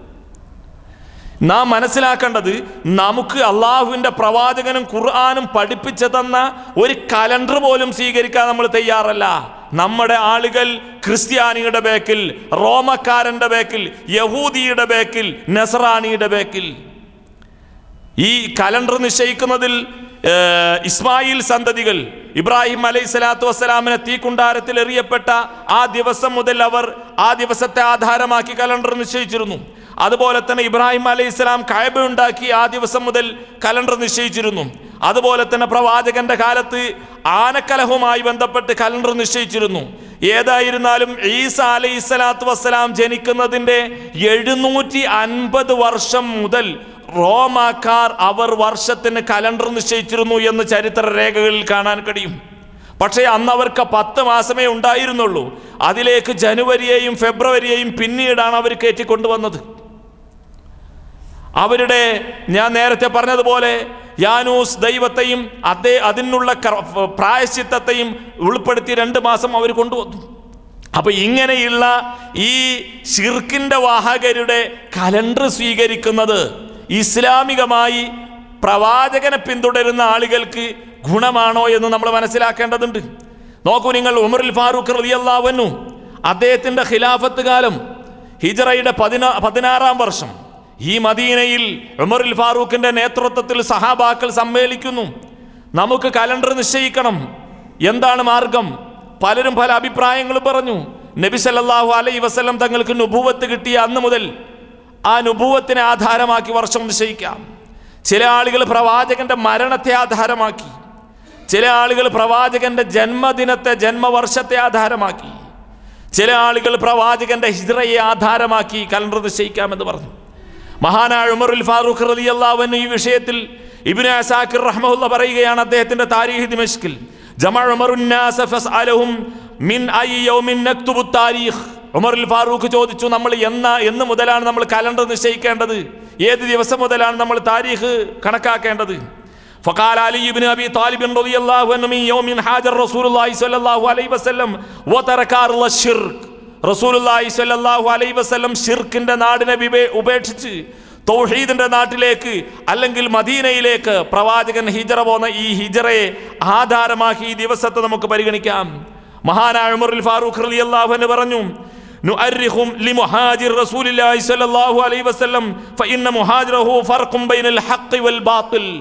നാം മനസ്സിലാക്കേണ്ടത് നമുക്ക് അള്ളാഹുവിൻ്റെ പ്രവാചകനും ഖുർആാനും പഠിപ്പിച്ചു തന്ന ഒരു കലണ്ടർ പോലും സ്വീകരിക്കാൻ നമ്മൾ തയ്യാറല്ല നമ്മുടെ ആളുകൾ ക്രിസ്ത്യാനിയുടെ ബേക്കിൽ റോമക്കാരൻ്റെ ബേക്കിൽ യഹൂദിയുടെ ബേക്കിൽ നസറാണിയുടെ ബേക്കിൽ ഈ കലണ്ടർ നിശ്ചയിക്കുന്നതിൽ ഏഹ്, ഇസ്മായിൽ സന്തതികൾ ഇബ്രാഹിം അലൈഹി സ്വലാത്തു വസ്സലാമിനെ തീക്കുണ്ടാരത്തിൽ എറിയപ്പെട്ട ആ ദിവസം മുതൽ അവർ ആ ദിവസത്തെ ആധാരമാക്കി കലണ്ടർ നിശ്ചയിച്ചിരുന്നു അതുപോലെ തന്നെ ഇബ്രാഹിം അലൈഹി സ്വലാം കായബ ഉണ്ടാക്കി ആ ദിവസം മുതൽ കലണ്ടർ നിശ്ചയിച്ചിരുന്നു അതുപോലെ തന്നെ പ്രവാചകന്റെ കാലത്ത് ആനക്കലഹവുമായി ബന്ധപ്പെട്ട് കലണ്ടർ നിശ്ചയിച്ചിരുന്നു ഏതായിരുന്നാലും ഈസ അലൈഹി സ്വലാത്തു വസ്സലാം ജനിക്കുന്നതിൻ്റെ എഴുന്നൂറ്റി അൻപത് വർഷം മുതൽ റോമാക്കാർ അവർ വർഷത്തിന് കലണ്ടർ നിശ്ചയിച്ചിരുന്നു എന്ന് ചരിത്ര രേഖകളിൽ കാണാൻ കഴിയും പക്ഷേ അന്ന് അവർക്ക് പത്ത് മാസമേ ഉണ്ടായിരുന്നുള്ളൂ അതിലേക്ക് ജനുവരിയെയും ഫെബ്രുവരിയെയും പിന്നീടാണ് അവർ കയറ്റിക്കൊണ്ടുവന്നത് അവരുടെ ഞാൻ നേരത്തെ പറഞ്ഞതുപോലെ യാനൂസ് ദൈവത്തെയും അതേ അതിനുള്ള കർ- പ്രായശ്ചിത്തത്തെയും ഉൾപ്പെടുത്തി രണ്ട് മാസം അവർ കൊണ്ടുവന്നു അപ്പൊ ഇങ്ങനെയുള്ള ഈ ഷിർക്കിന്റെ വാഹകരുടെ കലണ്ടർ സ്വീകരിക്കുന്നത് ഇസ്ലാമികമായി പ്രവാചകനെ പിന്തുടരുന്ന ആളുകൾക്ക് ഗുണമാണോ എന്ന് നമ്മൾ മനസ്സിലാക്കേണ്ടതുണ്ട് നോക്കൂ നിങ്ങൾ ഉമറുൽ ഫാറൂഖ് റളിയല്ലാഹു അദ്ദേഹത്തിന്റെ ഖിലാഫത്ത് കാലം ഹിജറയുടെ പതിനാ പതിനാറാം വർഷം ഈ മദീനയിൽ ഉമറുൽ ഫാറൂഖിന്റെ നേതൃത്വത്തിൽ സഹാബാക്കൾ സമ്മേളിക്കുന്നു നമുക്ക് കലണ്ടർ നിശ്ചയിക്കണം എന്താണ് മാർഗം പലരും പല അഭിപ്രായങ്ങളും പറഞ്ഞു നബി സല്ലല്ലാഹു അലൈഹി വസല്ലം തങ്ങൾക്ക് നുബൂവത്ത് കിട്ടിയ അന്ന് മുതൽ ആ നുബൂവത്തിനെ ആധാരമാക്കി വർഷം നിശ്ചയിക്കാം ചില ആളുകൾ പ്രവാചകന്റെ മരണത്തെ ആധാരമാക്കി ചില ആളുകൾ പ്രവാചകന്റെ ജന്മദിനത്തെ ജന്മവർഷത്തെ ആധാരമാക്കി ചില ആളുകൾ പ്രവാചകന്റെ ഹിജ്റയെ ആധാരമാക്കി കലണ്ടർ നിശ്ചയിക്കാമെന്ന് പറഞ്ഞു മഹാനായ ഉമറുൽ ഫാറൂഖ് റളിയല്ലാഹു അൻഹു ഈ വിഷയത്തിൽ ഇബ്നു അസാക്കിർ റഹ്മഹുല്ല പറയുകയാണ് അദ്ദേഹത്തിന്റെ താരീഖ് ദിമഷ്കിൽ ജമഅ ഉമറുൻ നാസ ഫസ്അലഹും മിൻ അയ് യൗമിൻ നക്തുബു താരീഖ് ഉമറുൽ ഫാറൂഖ് ചോദിച്ചു നമ്മൾ എന്ന എന്ന് മുതലാണ് നമ്മൾ കലണ്ടർ നിശ്ചയിക്കേണ്ടത് ഏത് ദിവസം മുതലാണ് നമ്മൾ താരീഖ് കണക്കാക്കേണ്ടത് فقال علي بن ابي طالب رضي الله عنه من يوم هاجر رسول الله صلى الله عليه وسلم وترك ارض الشرك റസൂലുള്ളാഹി സ്വല്ലല്ലാഹു അലൈഹി വസല്ലം ഷിർക്കിന്റെ നാടിനെ വിവേ- ഉപേക്ഷിച്ച് തൗഹീദിന്റെ നാട്ടിലേക്ക് അല്ലെങ്കിൽ മദീനയിലേക്ക് പ്രവാചകൻ ഹിജറ പോന്ന ഈ ഹിജറയെ ആധാരമാക്കി ഈ ദിവസത്തെ നമുക്ക് പരിഗണിക്കാം മഹാനായ ഉമറുൽ ഫാറൂഖ് റളിയല്ലാഹു അൻഹു പറഞ്ഞു نؤرخ لمهاجر رسول الله صلى الله عليه وسلم فإن مهاجره فرق بين الحق والباطل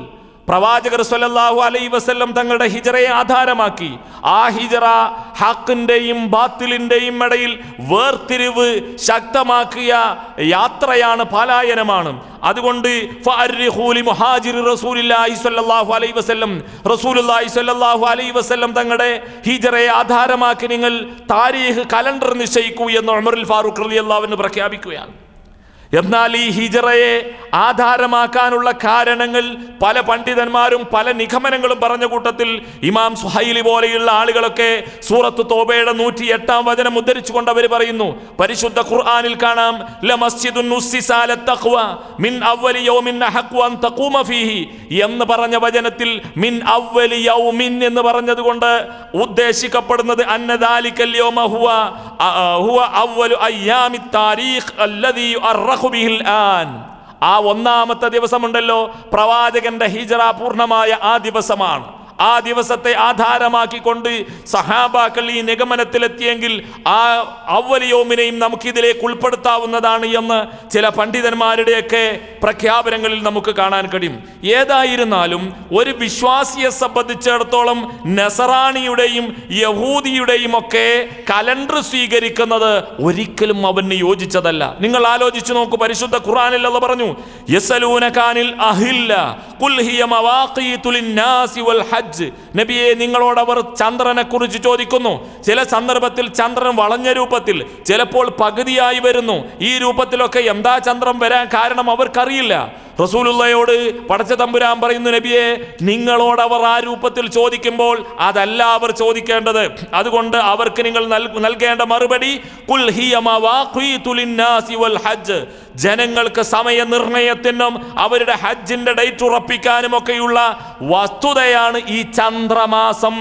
പ്രവാചകർ സ്വല്ലല്ലാഹു അലൈഹി വസല്ലം തങ്ങളുടെ ഹിജറയെ ആധാരമാക്കി ആ ഹിജറ ഹക്കിന്റെയും ബാത്തിലിന്റെയും ഇടയിൽ വേർതിരിവ് ശക്തമാക്കിയ യാത്രയാണ് പലായനമാണ് അതുകൊണ്ട് ഫഅർരിഖൂലി മുഹാജിർ റസൂലില്ലാഹി സ്വല്ലല്ലാഹു അലൈഹി വസല്ലം റസൂലുള്ളാഹി സ്വല്ലല്ലാഹു അലൈഹി വസല്ലം തങ്ങളുടെ ഹിജറയെ ആധാരമാക്കി നിങ്ങൾ താരീഖ് കലണ്ടർ നിശ്ചയിക്കൂ എന്ന് ഉമറുൽ ഫാറൂഖ് റളിയല്ലാഹു അൻഹു പ്രഖ്യാപിക്കുകയാണ് എന്നാൽ ഈ ഹിജറയെ ആധാരമാക്കാനുള്ള കാരണങ്ങൾ പല പണ്ഡിതന്മാരും പല നിഗമനങ്ങളും പറഞ്ഞ കൂട്ടത്തിൽ ഇമാം സുഹൈലി പോലെയുള്ള ആളുകളൊക്കെ സൂറത്ത് തോബയുടെ നൂറ്റി എട്ടാം വചനം ഉദ്ധരിച്ചുകൊണ്ട് അവർ പറയുന്നു പരിശുദ്ധ ഖുർആനിൽ കാണാം ലമസ്ജിദുൻ ഉസ്സിസ അല തഖ്വ മിൻ അവ്വലി യൗമിൻ അഹഖു അൻ തഖൂമ ഫീഹി എന്ന് പറഞ്ഞ വചനത്തിൽ മിൻ അവ്വലി യൗമിൻ എന്ന് പറഞ്ഞതുകൊണ്ട് ഉദ്ദേശിക്കപ്പെടുന്നത് അന്നദാലിക്കൽ യൗമ ഹുവ അ- അ- ഹുവ അവ്വലു അയ്യാമി താരീഖ് അല്ലദീ യുഅർറഖു ബിഹിൽ ആൻ ആ ഒന്നാമത്തെ ദിവസമുണ്ടല്ലോ പ്രവാചകന്റെ ഹിജറ പൂർണ്ണമായ ആ ദിവസമാണ് ആ ദിവസത്തെ ആധാരമാക്കിക്കൊണ്ട് സഹാബാക്കൾ ഈ നിഗമനത്തിലെത്തിയെങ്കിൽ ആ അവലിയോമിനെയും നമുക്കിതിലേക്ക് ഉൾപ്പെടുത്താവുന്നതാണ് എന്ന് ചില പണ്ഡിതന്മാരുടെയൊക്കെ പ്രഖ്യാപനങ്ങളിൽ നമുക്ക് കാണാൻ കഴിയും ഏതായിരുന്നാലും ഒരു വിശ്വാസിയെ സംബന്ധിച്ചിടത്തോളം നസറാണിയുടെയും യഹൂദിയുടെയും ഒക്കെ കലണ്ടർ സ്വീകരിക്കുന്നത് ഒരിക്കലും അവന് യോജിച്ചതല്ല നിങ്ങൾ ആലോചിച്ചു നോക്കൂ പരിശുദ്ധ ഖുർആനിൽ അല്ല പറഞ്ഞു യസലൂനകാനിൽ അഹില്ല ഖുൽ ഹിയ മവാഖീതു ലിന്നാസി വൽ ഹജ്ജ് നബിയെ നിങ്ങളോട് അവർ ചന്ദ്രനെ കുറിച്ച് ചോദിക്കുന്നു ചില സന്ദർഭത്തിൽ ചന്ദ്രൻ വളഞ്ഞ രൂപത്തിൽ ചിലപ്പോൾ പകുതിയായി വരുന്നു ഈ രൂപത്തിലൊക്കെ എന്താ ചന്ദ്രൻ വരാൻ കാരണം അവർക്കറിയില്ല റസൂലുള്ളയോട് പടച്ച തമ്പുരാൻ പറയുന്നു നബിയെ നിങ്ങളോട് അവർ ആ രൂപത്തിൽ ചോദിക്കുമ്പോൾ അതല്ല അവർ ചോദിക്കേണ്ടത് അതുകൊണ്ട് അവർക്ക് നിങ്ങൾ നൽ- നൽകേണ്ട മറുപടി "ഖുൽ ഹിയ മവാഖീതു ലിന്നാസി വൽ ഹജ്ജ് ജനങ്ങൾക്ക് സമയനിർണയത്തിനും അവരുടെ ഹജ്ജിന്റെ ഡേറ്റ് ഉറപ്പിക്കാനും ഒക്കെയുള്ള വസ്തുതയാണ് ഈ ചന്ദ്രമാസം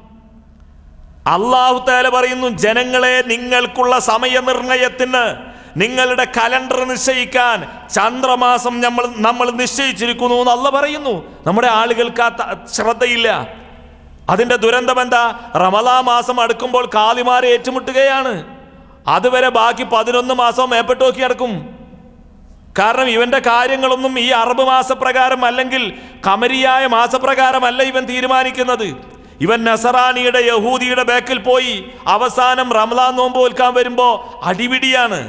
അള്ളാഹു താല പറയുന്നു ജനങ്ങളെ നിങ്ങൾക്കുള്ള സമയനിർണയത്തിന് നിങ്ങളുടെ കലണ്ടർ നിശ്ചയിക്കാൻ ചന്ദ്രമാസം നമ്മൾ നമ്മൾ നിശ്ചയിച്ചിരിക്കുന്നു എന്ന് അല്ല പറയുന്നു നമ്മുടെ ആളുകൾക്ക് ആ ത- ശ്രദ്ധയില്ല അതിന്റെ ദുരന്തം എന്താ റമലാ മാസം അടുക്കുമ്പോൾ കാലിമാരെ ഏറ്റുമുട്ടുകയാണ് അതുവരെ ബാക്കി പതിനൊന്ന് മാസം മേപ്പെട്ട് നോക്കി നടക്കും കാരണം ഇവന്റെ കാര്യങ്ങളൊന്നും ഈ അറബ് മാസപ്രകാരം അല്ലെങ്കിൽ കമരിയായ മാസപ്രകാരമല്ല ഇവൻ തീരുമാനിക്കുന്നത് ഇവൻ നസറാനിയുടെ യഹൂദിയുടെ ബാക്കിൽ പോയി അവസാനം റംലാൻ നോമ്പ് വിൽക്കാൻ വരുമ്പോ അടിപിടിയാണ്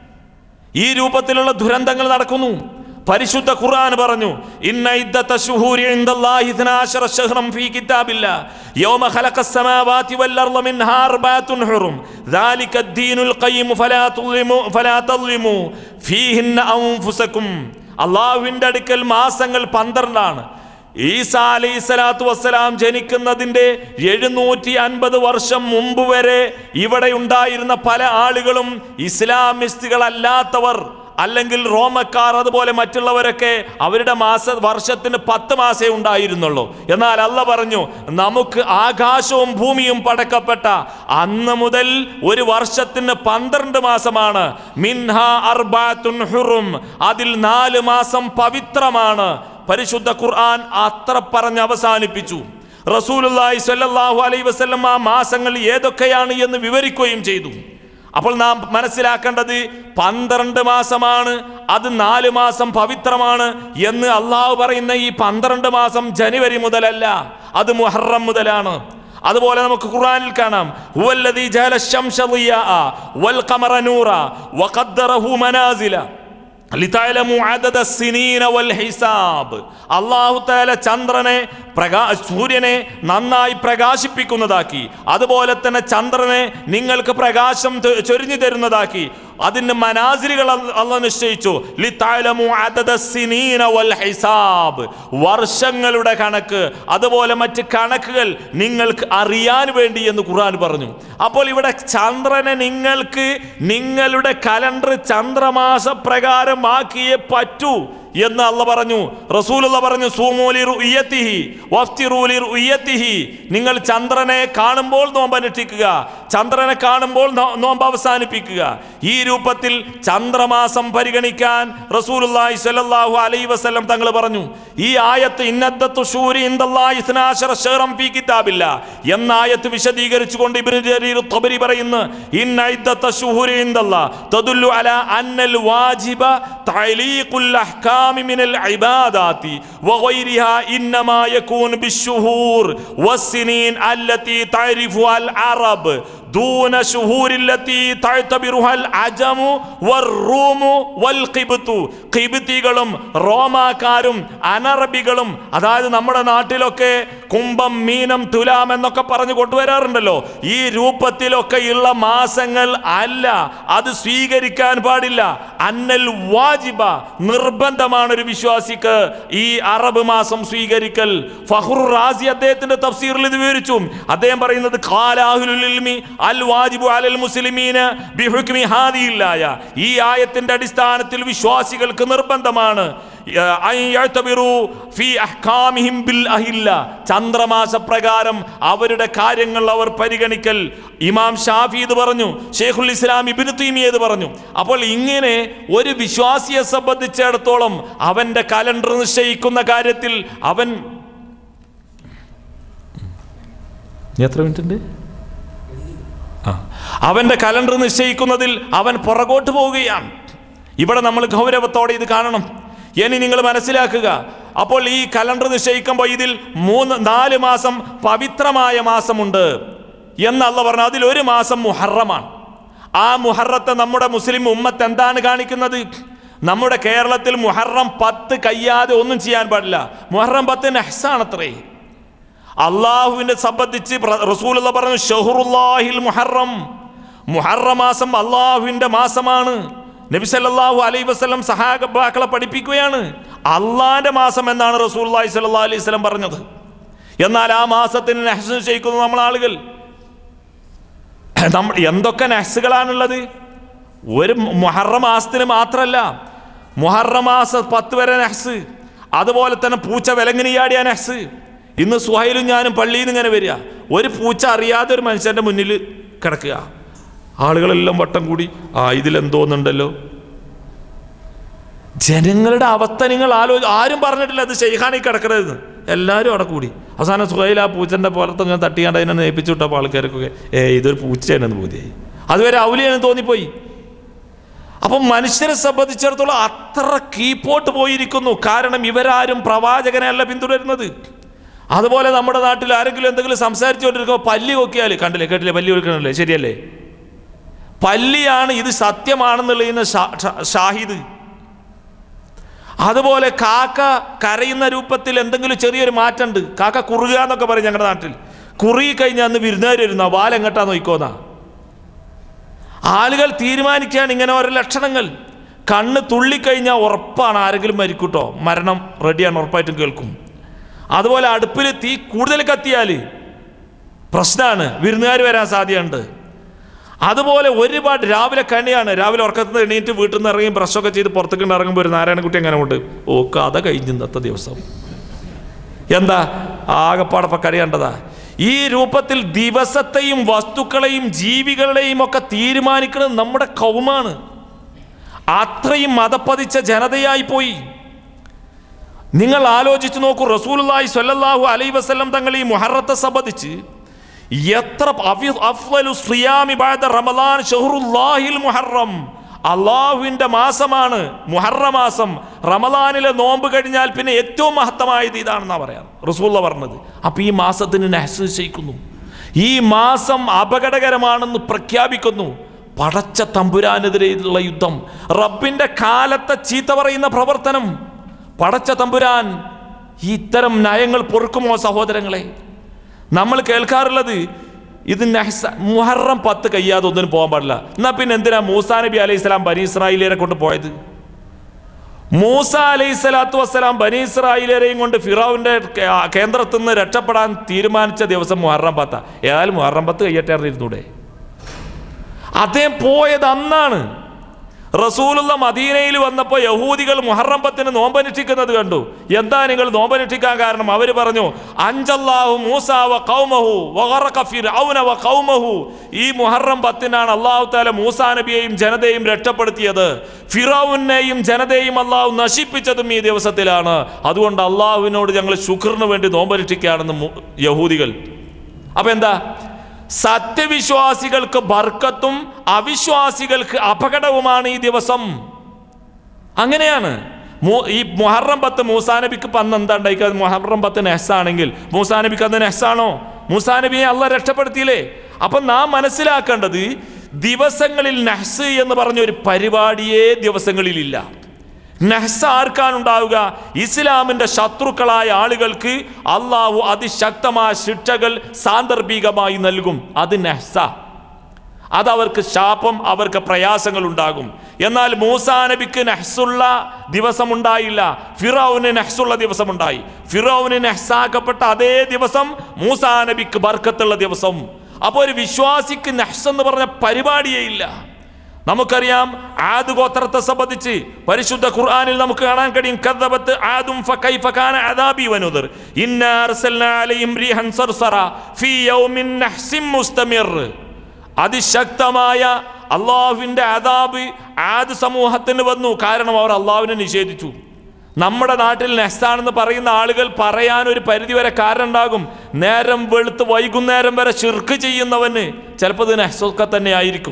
ഈ രൂപത്തിലുള്ള ദുരന്തങ്ങൾ നടക്കുന്നു പരിശുദ്ധ ഖുർആൻ പറഞ്ഞു ഇന്ന ഇദ്ദത്ത ശുഹൂരി ഇൻദല്ലാഹി 12 ശഹ്റം ഫീ കിതാബില്ലാ യൗമ ഖലഖസ് സമാവാതി വൽ അർള മിൻഹാ അർബഅത്തുൻ ഹുറും ذلك الدين القيم فلا تظلموا فلا تظلموا فيهن أنفسكم അള്ളാഹുവിന്റെ അടുക്കൽ മാസങ്ങൾ പന്ത്രണ്ടാണ് ഈസാ അലൈഹി സ്വലാത്തു വസ്സലാം ജനിക്കുന്നതിന്റെ എഴുന്നൂറ്റി അൻപത് വർഷം മുമ്പ് വരെ ഇവിടെ ഉണ്ടായിരുന്ന പല ആളുകളും ഇസ്ലാമിസ്റ്റുകളല്ലാത്തവർ അല്ലെങ്കിൽ റോമക്കാർ അതുപോലെ മറ്റുള്ളവരൊക്കെ അവരുടെ മാസ വർഷത്തിന് പത്ത് മാസേ ഉണ്ടായിരുന്നുള്ളൂ എന്നാൽ അല്ല പറഞ്ഞു നമുക്ക് ആകാശവും ഭൂമിയും പടക്കപ്പെട്ട അന്ന് മുതൽ ഒരു വർഷത്തിന് പന്ത്രണ്ട് മാസമാണ് മിൻഹ അർബാത്തുൻ ഹുറും അതിൽ നാല് മാസം പവിത്രമാണ് പരിശുദ്ധ ഖുർആൻ അത്ര പറഞ്ഞ് അവസാനിപ്പിച്ചു റസൂലുള്ളാഹി സ്വല്ലല്ലാഹു അലൈഹി വസല്ലം ആ മാസങ്ങൾ ഏതൊക്കെയാണ് എന്ന് വിവരിക്കുകയും ചെയ്തു അപ്പോൾ നാം മനസ്സിലാക്കേണ്ടത് പന്ത്രണ്ട് മാസമാണ് അത് നാല് മാസം പവിത്രമാണ് എന്ന് അള്ളാഹു പറയുന്ന ഈ പന്ത്രണ്ട് മാസം ജനുവരി മുതലല്ല അത് മുഹറം മുതലാണ് അതുപോലെ നമുക്ക് ഖുർആനിൽ കാണാം ഹുവല്ലദീ ജഅല الشمس ضياء والقمر نورا وقدره منازل ലിതഅലമു അദദ സിനീന വൽ ഹിസാബ് അല്ലാഹു തആല ചന്ദ്രനെ പ്രകാ സൂര്യനെ നന്നായി പ്രകാശിപ്പിക്കുന്നതാക്കി അതുപോലെ തന്നെ ചന്ദ്രനെ നിങ്ങൾക്ക് പ്രകാശം ത- ചൊരിഞ്ഞു തരുന്നതാക്കി അതിന് മനാസിലുകൾ അല്ല നിശ്ചയിച്ചു ലിതഅലമു അദദ സിനീന വൽ ഹിസാബ് വർഷങ്ങളുടെ കണക്ക് അതുപോലെ മറ്റ് കണക്കുകൾ നിങ്ങൾക്ക് അറിയാൻ വേണ്ടി എന്ന് ഖുർആൻ പറഞ്ഞു അപ്പോൾ ഇവിടെ ചന്ദ്രനെ നിങ്ങൾക്ക് നിങ്ങളുടെ കലണ്ടർ ചന്ദ്രമാസ പ്രകാരമാക്കിയേ പറ്റൂ എന്ന് അല്ല പറഞ്ഞു റസൂലുള്ള പറഞ്ഞു സൂമൂലി റുയ്യത്തിഹി വഫ്തിറൂലി റുയ്യത്തിഹി നിങ്ങൾ ചന്ദ്രനെ കാണുമ്പോൾ നോമ്പ് അനുഷ്ഠിക്കുക ചന്ദ്രനെ കാണുമ്പോൾ നോ- നോമ്പ് അവസാനിപ്പിക്കുക ഈ രൂപത്തിൽ ചന്ദ്രമാസം പരിഗണിക്കാൻ റസൂലുള്ളാഹി സ്വല്ലല്ലാഹു അലൈഹി വസല്ലം തങ്ങൾ പറഞ്ഞു ഈ ആയത്ത് ഇന്നദ്ദത്തു ശൂരി ഇൻദല്ലാഹി ഇസ്നാശറ ശഹ്റം ഫീ കിതാബില്ല എന്ന ആയത്ത് വിശദീകരിച്ചുകൊണ്ട് ഇബ്നു ജരീർ തബരി പറയുന്നു ഇന്ന ഇദ്ദത്ത ശുഹൂരി ഇൻദല്ലാഹ് തദുല്ലു അലാ അന്നൽ വാജിബ തഅലീഖുൽ അഹ്കാം الأحكام من العبادات وغيرها إنما يكون بالشهور والسنين التي تعرفها العرب دون شهور التي تعتبرها العجم والروم والقبط കിബിത്തികളും റോമാക്കാരും അനറബികളും അതായത് നമ്മുടെ നാട്ടിലൊക്കെ കുംഭം മീനം തുലാം എന്നൊക്കെ പറഞ്ഞു കൊണ്ടുവരാറുണ്ടല്ലോ ഈ രൂപത്തിലൊക്കെയുള്ള മാസങ്ങൾ അല്ല അത് സ്വീകരിക്കാൻ പാടില്ല അന്നൽ വാജിബ നിർബന്ധമാണ് ഒരു വിശ്വാസിക്ക് ഈ അറബ് മാസം സ്വീകരിക്കൽ ഫഹ്റു റാസി അദ്ദേഹത്തിന്റെ തഫ്സീറിൽ ഇത് വിവരിച്ചു അദ്ദേഹം പറയുന്നത് ഖാലാഹുലുൽ ഇൽമി അൽ വാജിബു അലൽ മുസ്ലിമീന് ബിഹുക്മി ഹാദിയില്ലായ ഈ ആയത്തിന്റെ അടിസ്ഥാനത്തിൽ വിശ്വാസികൾക്ക് നിർബന്ധമാണ് അൻ യഅ്തബിറു ഫീ അഹ്കാമിഹിം ബിൽ അഹില്ല ചന്ദ്രമാസ പ്രകാരം അവരുടെ കാര്യങ്ങൾ അവർ പരിഗണിക്കൽ ഇമാം ഷാഫി ഇത് പറഞ്ഞു ഷെയ്ഖുൽ ഇസ്ലാം ഇബ്നു തൈമിയ ഇത് പറഞ്ഞു അപ്പോൾ ഇങ്ങനെ ഒരു വിശ്വാസിയെ സംബന്ധിച്ചിടത്തോളം അവന്റെ കലണ്ടർ നിശ്ചയിക്കുന്ന കാര്യത്തിൽ അവൻ എത്ര മിനിറ്റ് ഉണ്ട് ആ അവന്റെ കലണ്ടർ നിശ്ചയിക്കുന്നതിൽ അവൻ പുറകോട്ട് പോവുകയാണ് ഇവിടെ നമ്മൾ ഗൗരവത്തോടെ ഇത് കാണണം ഇനി നിങ്ങൾ മനസ്സിലാക്കുക അപ്പോൾ ഈ കലണ്ടർ നിശ്ചയിക്കുമ്പോൾ ഇതിൽ മൂന്ന് നാല് മാസം പവിത്രമായ മാസമുണ്ട് എന്നല്ല പറഞ്ഞു അതിൽ ഒരു മാസം മുഹറമാണ് ആ മുഹറത്തെ നമ്മുടെ മുസ്ലിം ഉമ്മത്ത് എന്താണ് കാണിക്കുന്നത് നമ്മുടെ കേരളത്തിൽ മുഹറം പത്ത് കയ്യാതെ ഒന്നും ചെയ്യാൻ പാടില്ല മുഹറം പത്ത് നെഹ്സാണത്രേ അള്ളാഹുവിനെ സംബന്ധിച്ച് റസൂൽ പറഞ്ഞു ഷഹറുല്ലാഹിൽ മുഹറം മുഹറം മാസം അള്ളാഹുവിന്റെ മാസമാണ് നബി സല്ലല്ലാഹു അലൈഹി വസല്ലം സഹാബാക്കളെ പഠിപ്പിക്കുകയാണ് അള്ളാന്റെ മാസം എന്നാണ് റസൂൽ സല്ലല്ലാഹു അലൈഹി വസല്ലം പറഞ്ഞത് എന്നാൽ ആ മാസത്തിന് നെഹ്സ് നിശ്ചയിക്കുന്ന നമ്മൾ ആളുകൾ നമ്മൾ എന്തൊക്കെ നെഹ്സുകളാണുള്ളത് ഒരു മുഹറം മാസത്തിന് മാത്രമല്ല മുഹറം മാസം പത്ത് വരെ നെഹ്സ് അതുപോലെ തന്നെ പൂച്ച വിലങ്ങിനിയാടിയ നെഹ്സ് ഇന്ന് സുഹൈലും ഞാനും പള്ളിയിൽ നിന്ന് ഇങ്ങനെ വരിക ഒരു പൂച്ച അറിയാതെ ഒരു മനുഷ്യന്റെ മുന്നിൽ കിടക്കുക ആളുകളെല്ലാം വട്ടം കൂടി ആ ഇതിലെന്തോന്നുണ്ടല്ലോ ജനങ്ങളുടെ അവസ്ഥ നിങ്ങൾ ആലോ ആരും പറഞ്ഞിട്ടില്ല അത് ഷെയ്ഖാനി കിടക്കരുതെന്ന് എല്ലാവരും അവിടെ കൂടി അവസാനം സുഹൈൽ ആ പൂച്ചന്റെ പുറത്ത് ഇങ്ങനെ തട്ടിയാണ്ട് അതിനെ നേപ്പിച്ചു വിട്ടപ്പോൾ ആൾക്കാർക്കൊക്കെ ഏ ഇതൊരു പൂച്ചയാണെന്ന് ബോധ്യായി അതുവരെ ഔലിയാണെന്ന് തോന്നിപ്പോയി അപ്പം മനുഷ്യരെ സംബന്ധിച്ചിടത്തോളം അത്ര കീപ്പോട്ട് പോയിരിക്കുന്നു കാരണം ഇവരാരും പ്രവാചകനെയല്ല പിന്തുടരുന്നത് അതുപോലെ നമ്മുടെ നാട്ടിൽ ആരെങ്കിലും എന്തെങ്കിലും സംസാരിച്ചുകൊണ്ടിരിക്കുമ്പോൾ പല്ലി കൊക്കിയാൽ കണ്ടില്ലേ കേട്ടില്ലേ പല്ലി കൊക്കണല്ലേ ശരിയല്ലേ പല്ലിയാണ് ഇത് സത്യമാണെന്നുള്ളതിന് ഷാഹിദ് അതുപോലെ കാക്ക കരയുന്ന രൂപത്തിൽ എന്തെങ്കിലും ചെറിയൊരു മാറ്റമുണ്ട് കാക്ക കുറുക എന്നൊക്കെ പറയും ഞങ്ങളുടെ നാട്ടിൽ കുറുകി കഴിഞ്ഞാൽ അന്ന് വിരുന്നുകാർ വരുന്ന വാലെങ്ങട്ടാ നോക്കിക്കോന്നാ ആളുകൾ തീരുമാനിക്കുകയാണ് ഇങ്ങനെ ഓരോ ലക്ഷണങ്ങൾ കണ്ണ് തുള്ളിക്കഴിഞ്ഞാൽ ഉറപ്പാണ് ആരെങ്കിലും മരിക്കൂട്ടോ മരണം റെഡിയാണ് ഉറപ്പായിട്ടും കേൾക്കും അതുപോലെ അടുപ്പിൽ തീ കൂടുതൽ കത്തിയാൽ പ്രശ്നമാണ് വിരുന്നുകാർ വരാൻ സാധ്യതയുണ്ട് അതുപോലെ ഒരുപാട് രാവിലെ കണിയാണ് രാവിലെ ഉറക്കത്തിൽ നിന്ന് എണീറ്റ് വീട്ടിൽ നിന്ന് ഇറങ്ങി ബ്രഷൊക്കെ ചെയ്ത് പുറത്തേക്ക് ഇറങ്ങുമ്പോൾ ഒരു നാരായണക്കുട്ടി അങ്ങനെ ഉണ്ട് ഓ കഥ കഴിഞ്ഞു ഇന്നത്തെ ദിവസം എന്താ ആകപ്പാടപ്പം കഴിയേണ്ടതാ ഈ രൂപത്തിൽ ദിവസത്തെയും വസ്തുക്കളെയും ജീവികളുടെയും ഒക്കെ തീരുമാനിക്കുന്നത് നമ്മുടെ കൗമാണ് അത്രയും മതപ്പതിച്ച ജനതയായി പോയി നിങ്ങൾ ആലോചിച്ച് നോക്കൂ റസൂലുള്ളാഹി സ്വല്ലല്ലാഹു അലൈഹി വസല്ലം തങ്ങൾ ഈ മുഹറത്തെ സംബന്ധിച്ച് എത്ര അഫി- അഫ്ളലു സിയാമി ബഅദ റമളാൻ ഷഹ്റുല്ലാഹിൽ മുഹറം അള്ളാഹുവിന്റെ മാസമാണ് മുഹറ മാസം റമലാനിലെ നോമ്പ് കഴിഞ്ഞാൽ പിന്നെ ഏറ്റവും മഹത്തമായത് ഇതാണെന്നാ പറയാം റസൂള്ള പറഞ്ഞത് അപ്പൊ ഈ മാസത്തിന് നെഹ്സ് നിശ്ചയിക്കുന്നു ഈ മാസം അപകടകരമാണെന്ന് പ്രഖ്യാപിക്കുന്നു പടച്ച തമ്പുരാനെതിരെയുള്ള യുദ്ധം റബ്ബിന്റെ കാലത്തെ ചീത്ത പറയുന്ന പ്രവർത്തനം പടച്ച തമ്പുരാൻ ഈ ഇത്തരം നയങ്ങൾ പൊറുക്കുമോ സഹോദരങ്ങളെ നമ്മൾ കേൾക്കാറുള്ളത് ഇത് നഹ്സ മുഹറം പത്ത് കയ്യാതെ ഒന്നിനും പോകാൻ പാടില്ല എന്നാ പിന്നെ എന്തിനാ മൂസാ നബി അലൈഹി സ്വലാം ബനി ഇസ്രായേലിയരെ കൊണ്ട് പോയത് മൂസ അലൈഹി സ്വലാത്തു വസ്സലാം ബനി ഇസ്രായേലിയരെയും കൊണ്ട് ഫിറാവിന്റെ കേ- കേന്ദ്രത്തിൽ നിന്ന് രക്ഷപ്പെടാൻ തീരുമാനിച്ച ദിവസം മുഹറം പത്ത ഏതായാലും മുഹറം പത്ത് കയ്യട്ടെ ഇരുന്നൂടെ അദ്ദേഹം പോയത് അന്നാണ് റസൂലുള്ള മദീനയിൽ വന്നപ്പോൾ യഹൂദികൾ മുഹറം പത്തിന് നോമ്പനുഷ്ഠിക്കുന്നത് കണ്ടു എന്താ നിങ്ങൾ നോമ്പനുഷ്ഠിക്കാൻ കാരണം അവർ പറഞ്ഞു അഞ്ചല്ലാഹു മൂസാവ കൗമഹു വഗറഖ ഫിർഔന വ കൗമഹു ഈ മുഹറം പത്തിനാണ് അള്ളാഹു താല മൂസാ നബിയെയും ജനതയെയും രക്ഷപ്പെടുത്തിയത് ഫിറൌനെയും ജനതയെയും അള്ളാഹു നശിപ്പിച്ചതും ഈ ദിവസത്തിലാണ് അതുകൊണ്ട് അള്ളാഹുവിനോട് ഞങ്ങൾ ശുക്രിന് വേണ്ടി നോമ്പനുഷ്ഠിക്കുകയാണെന്ന് മു- യഹൂദികൾ അപ്പൊ എന്താ സത്യവിശ്വാസികൾക്ക് ബർക്കത്തും അവിശ്വാസികൾക്ക് അപകടവുമാണ് ഈ ദിവസം അങ്ങനെയാണ് മു- ഈ മുഹറം പത്ത് മൂസാ നബിക്ക് ഇപ്പം അന്ന് എന്താ ഉണ്ടായിക്കുക മുഹറം പത്ത് നെഹ്സാണെങ്കിൽ മൂസാ നബിക്ക് അന്ന് നെഹ്സാണോ മൂസാ നബിയെ അല്ല രക്ഷപ്പെടുത്തിയില്ലേ അപ്പം നാം മനസ്സിലാക്കേണ്ടത് ദിവസങ്ങളിൽ നെഹ്സ് എന്ന് പറഞ്ഞ ഒരു പരിപാടിയേ ദിവസങ്ങളിലില്ല നെഹ്സ് ആർക്കാണ് ഉണ്ടാവുക ഇസ്ലാമിന്റെ ശത്രുക്കളായ ആളുകൾക്ക് അള്ളാഹു അതിശക്തമായ ശിക്ഷകൾ സാന്ദർഭികമായി നൽകും അത് നെഹ്സ അതവർക്ക് ശാപം അവർക്ക് പ്രയാസങ്ങൾ ഉണ്ടാകും എന്നാൽ മൂസാ നബിക്ക് നെഹ്സുള്ള ദിവസമുണ്ടായില്ല ഫിറോവിന് നെഹ്സുള്ള ദിവസമുണ്ടായി ഫിറോവിന് നെഹ്സാക്കപ്പെട്ട അതേ ദിവസം മൂസാ നബിക്ക് ബർക്കത്തുള്ള ദിവസം അപ്പോൾ ഒരു വിശ്വാസിക്ക് നെഹ്സ് എന്ന് പറഞ്ഞ പരിപാടിയേ ഇല്ല നമുക്കറിയാം ആദ് ഗോത്രത്തെ സംബന്ധിച്ച് പരിശുദ്ധ ഖുർആനിൽ നമുക്ക് കാണാൻ കഴിയും കദ്ദബത്ത് ആദും ഫകൈഫ കാന അദാബി വനുദർ ഇന്നാ അർസൽനാ അലൈഹിം റീഹൻ സർസറ ഫീ യൗമിൻ നഹ്സിൻ മുസ്തമിർ അതിശക്തമായ അള്ളാഹുവിൻ്റെ അതാബ് ആദ് സമൂഹത്തിന് വന്നു കാരണം അവർ അള്ളാഹുവിനെ നിഷേധിച്ചു നമ്മുടെ നാട്ടിൽ നെസ്സാണെന്ന് പറയുന്ന ആളുകൾ പറയാൻ ഒരു പരിധി വരെ കാരണം ഉണ്ടാകും നേരം വെളുത്ത് വൈകുന്നേരം വരെ ഷിർക്ക് ചെയ്യുന്നവന് ചിലപ്പോൾ ഇത് നെഹ്സൊക്കെ തന്നെ ആയിരിക്കും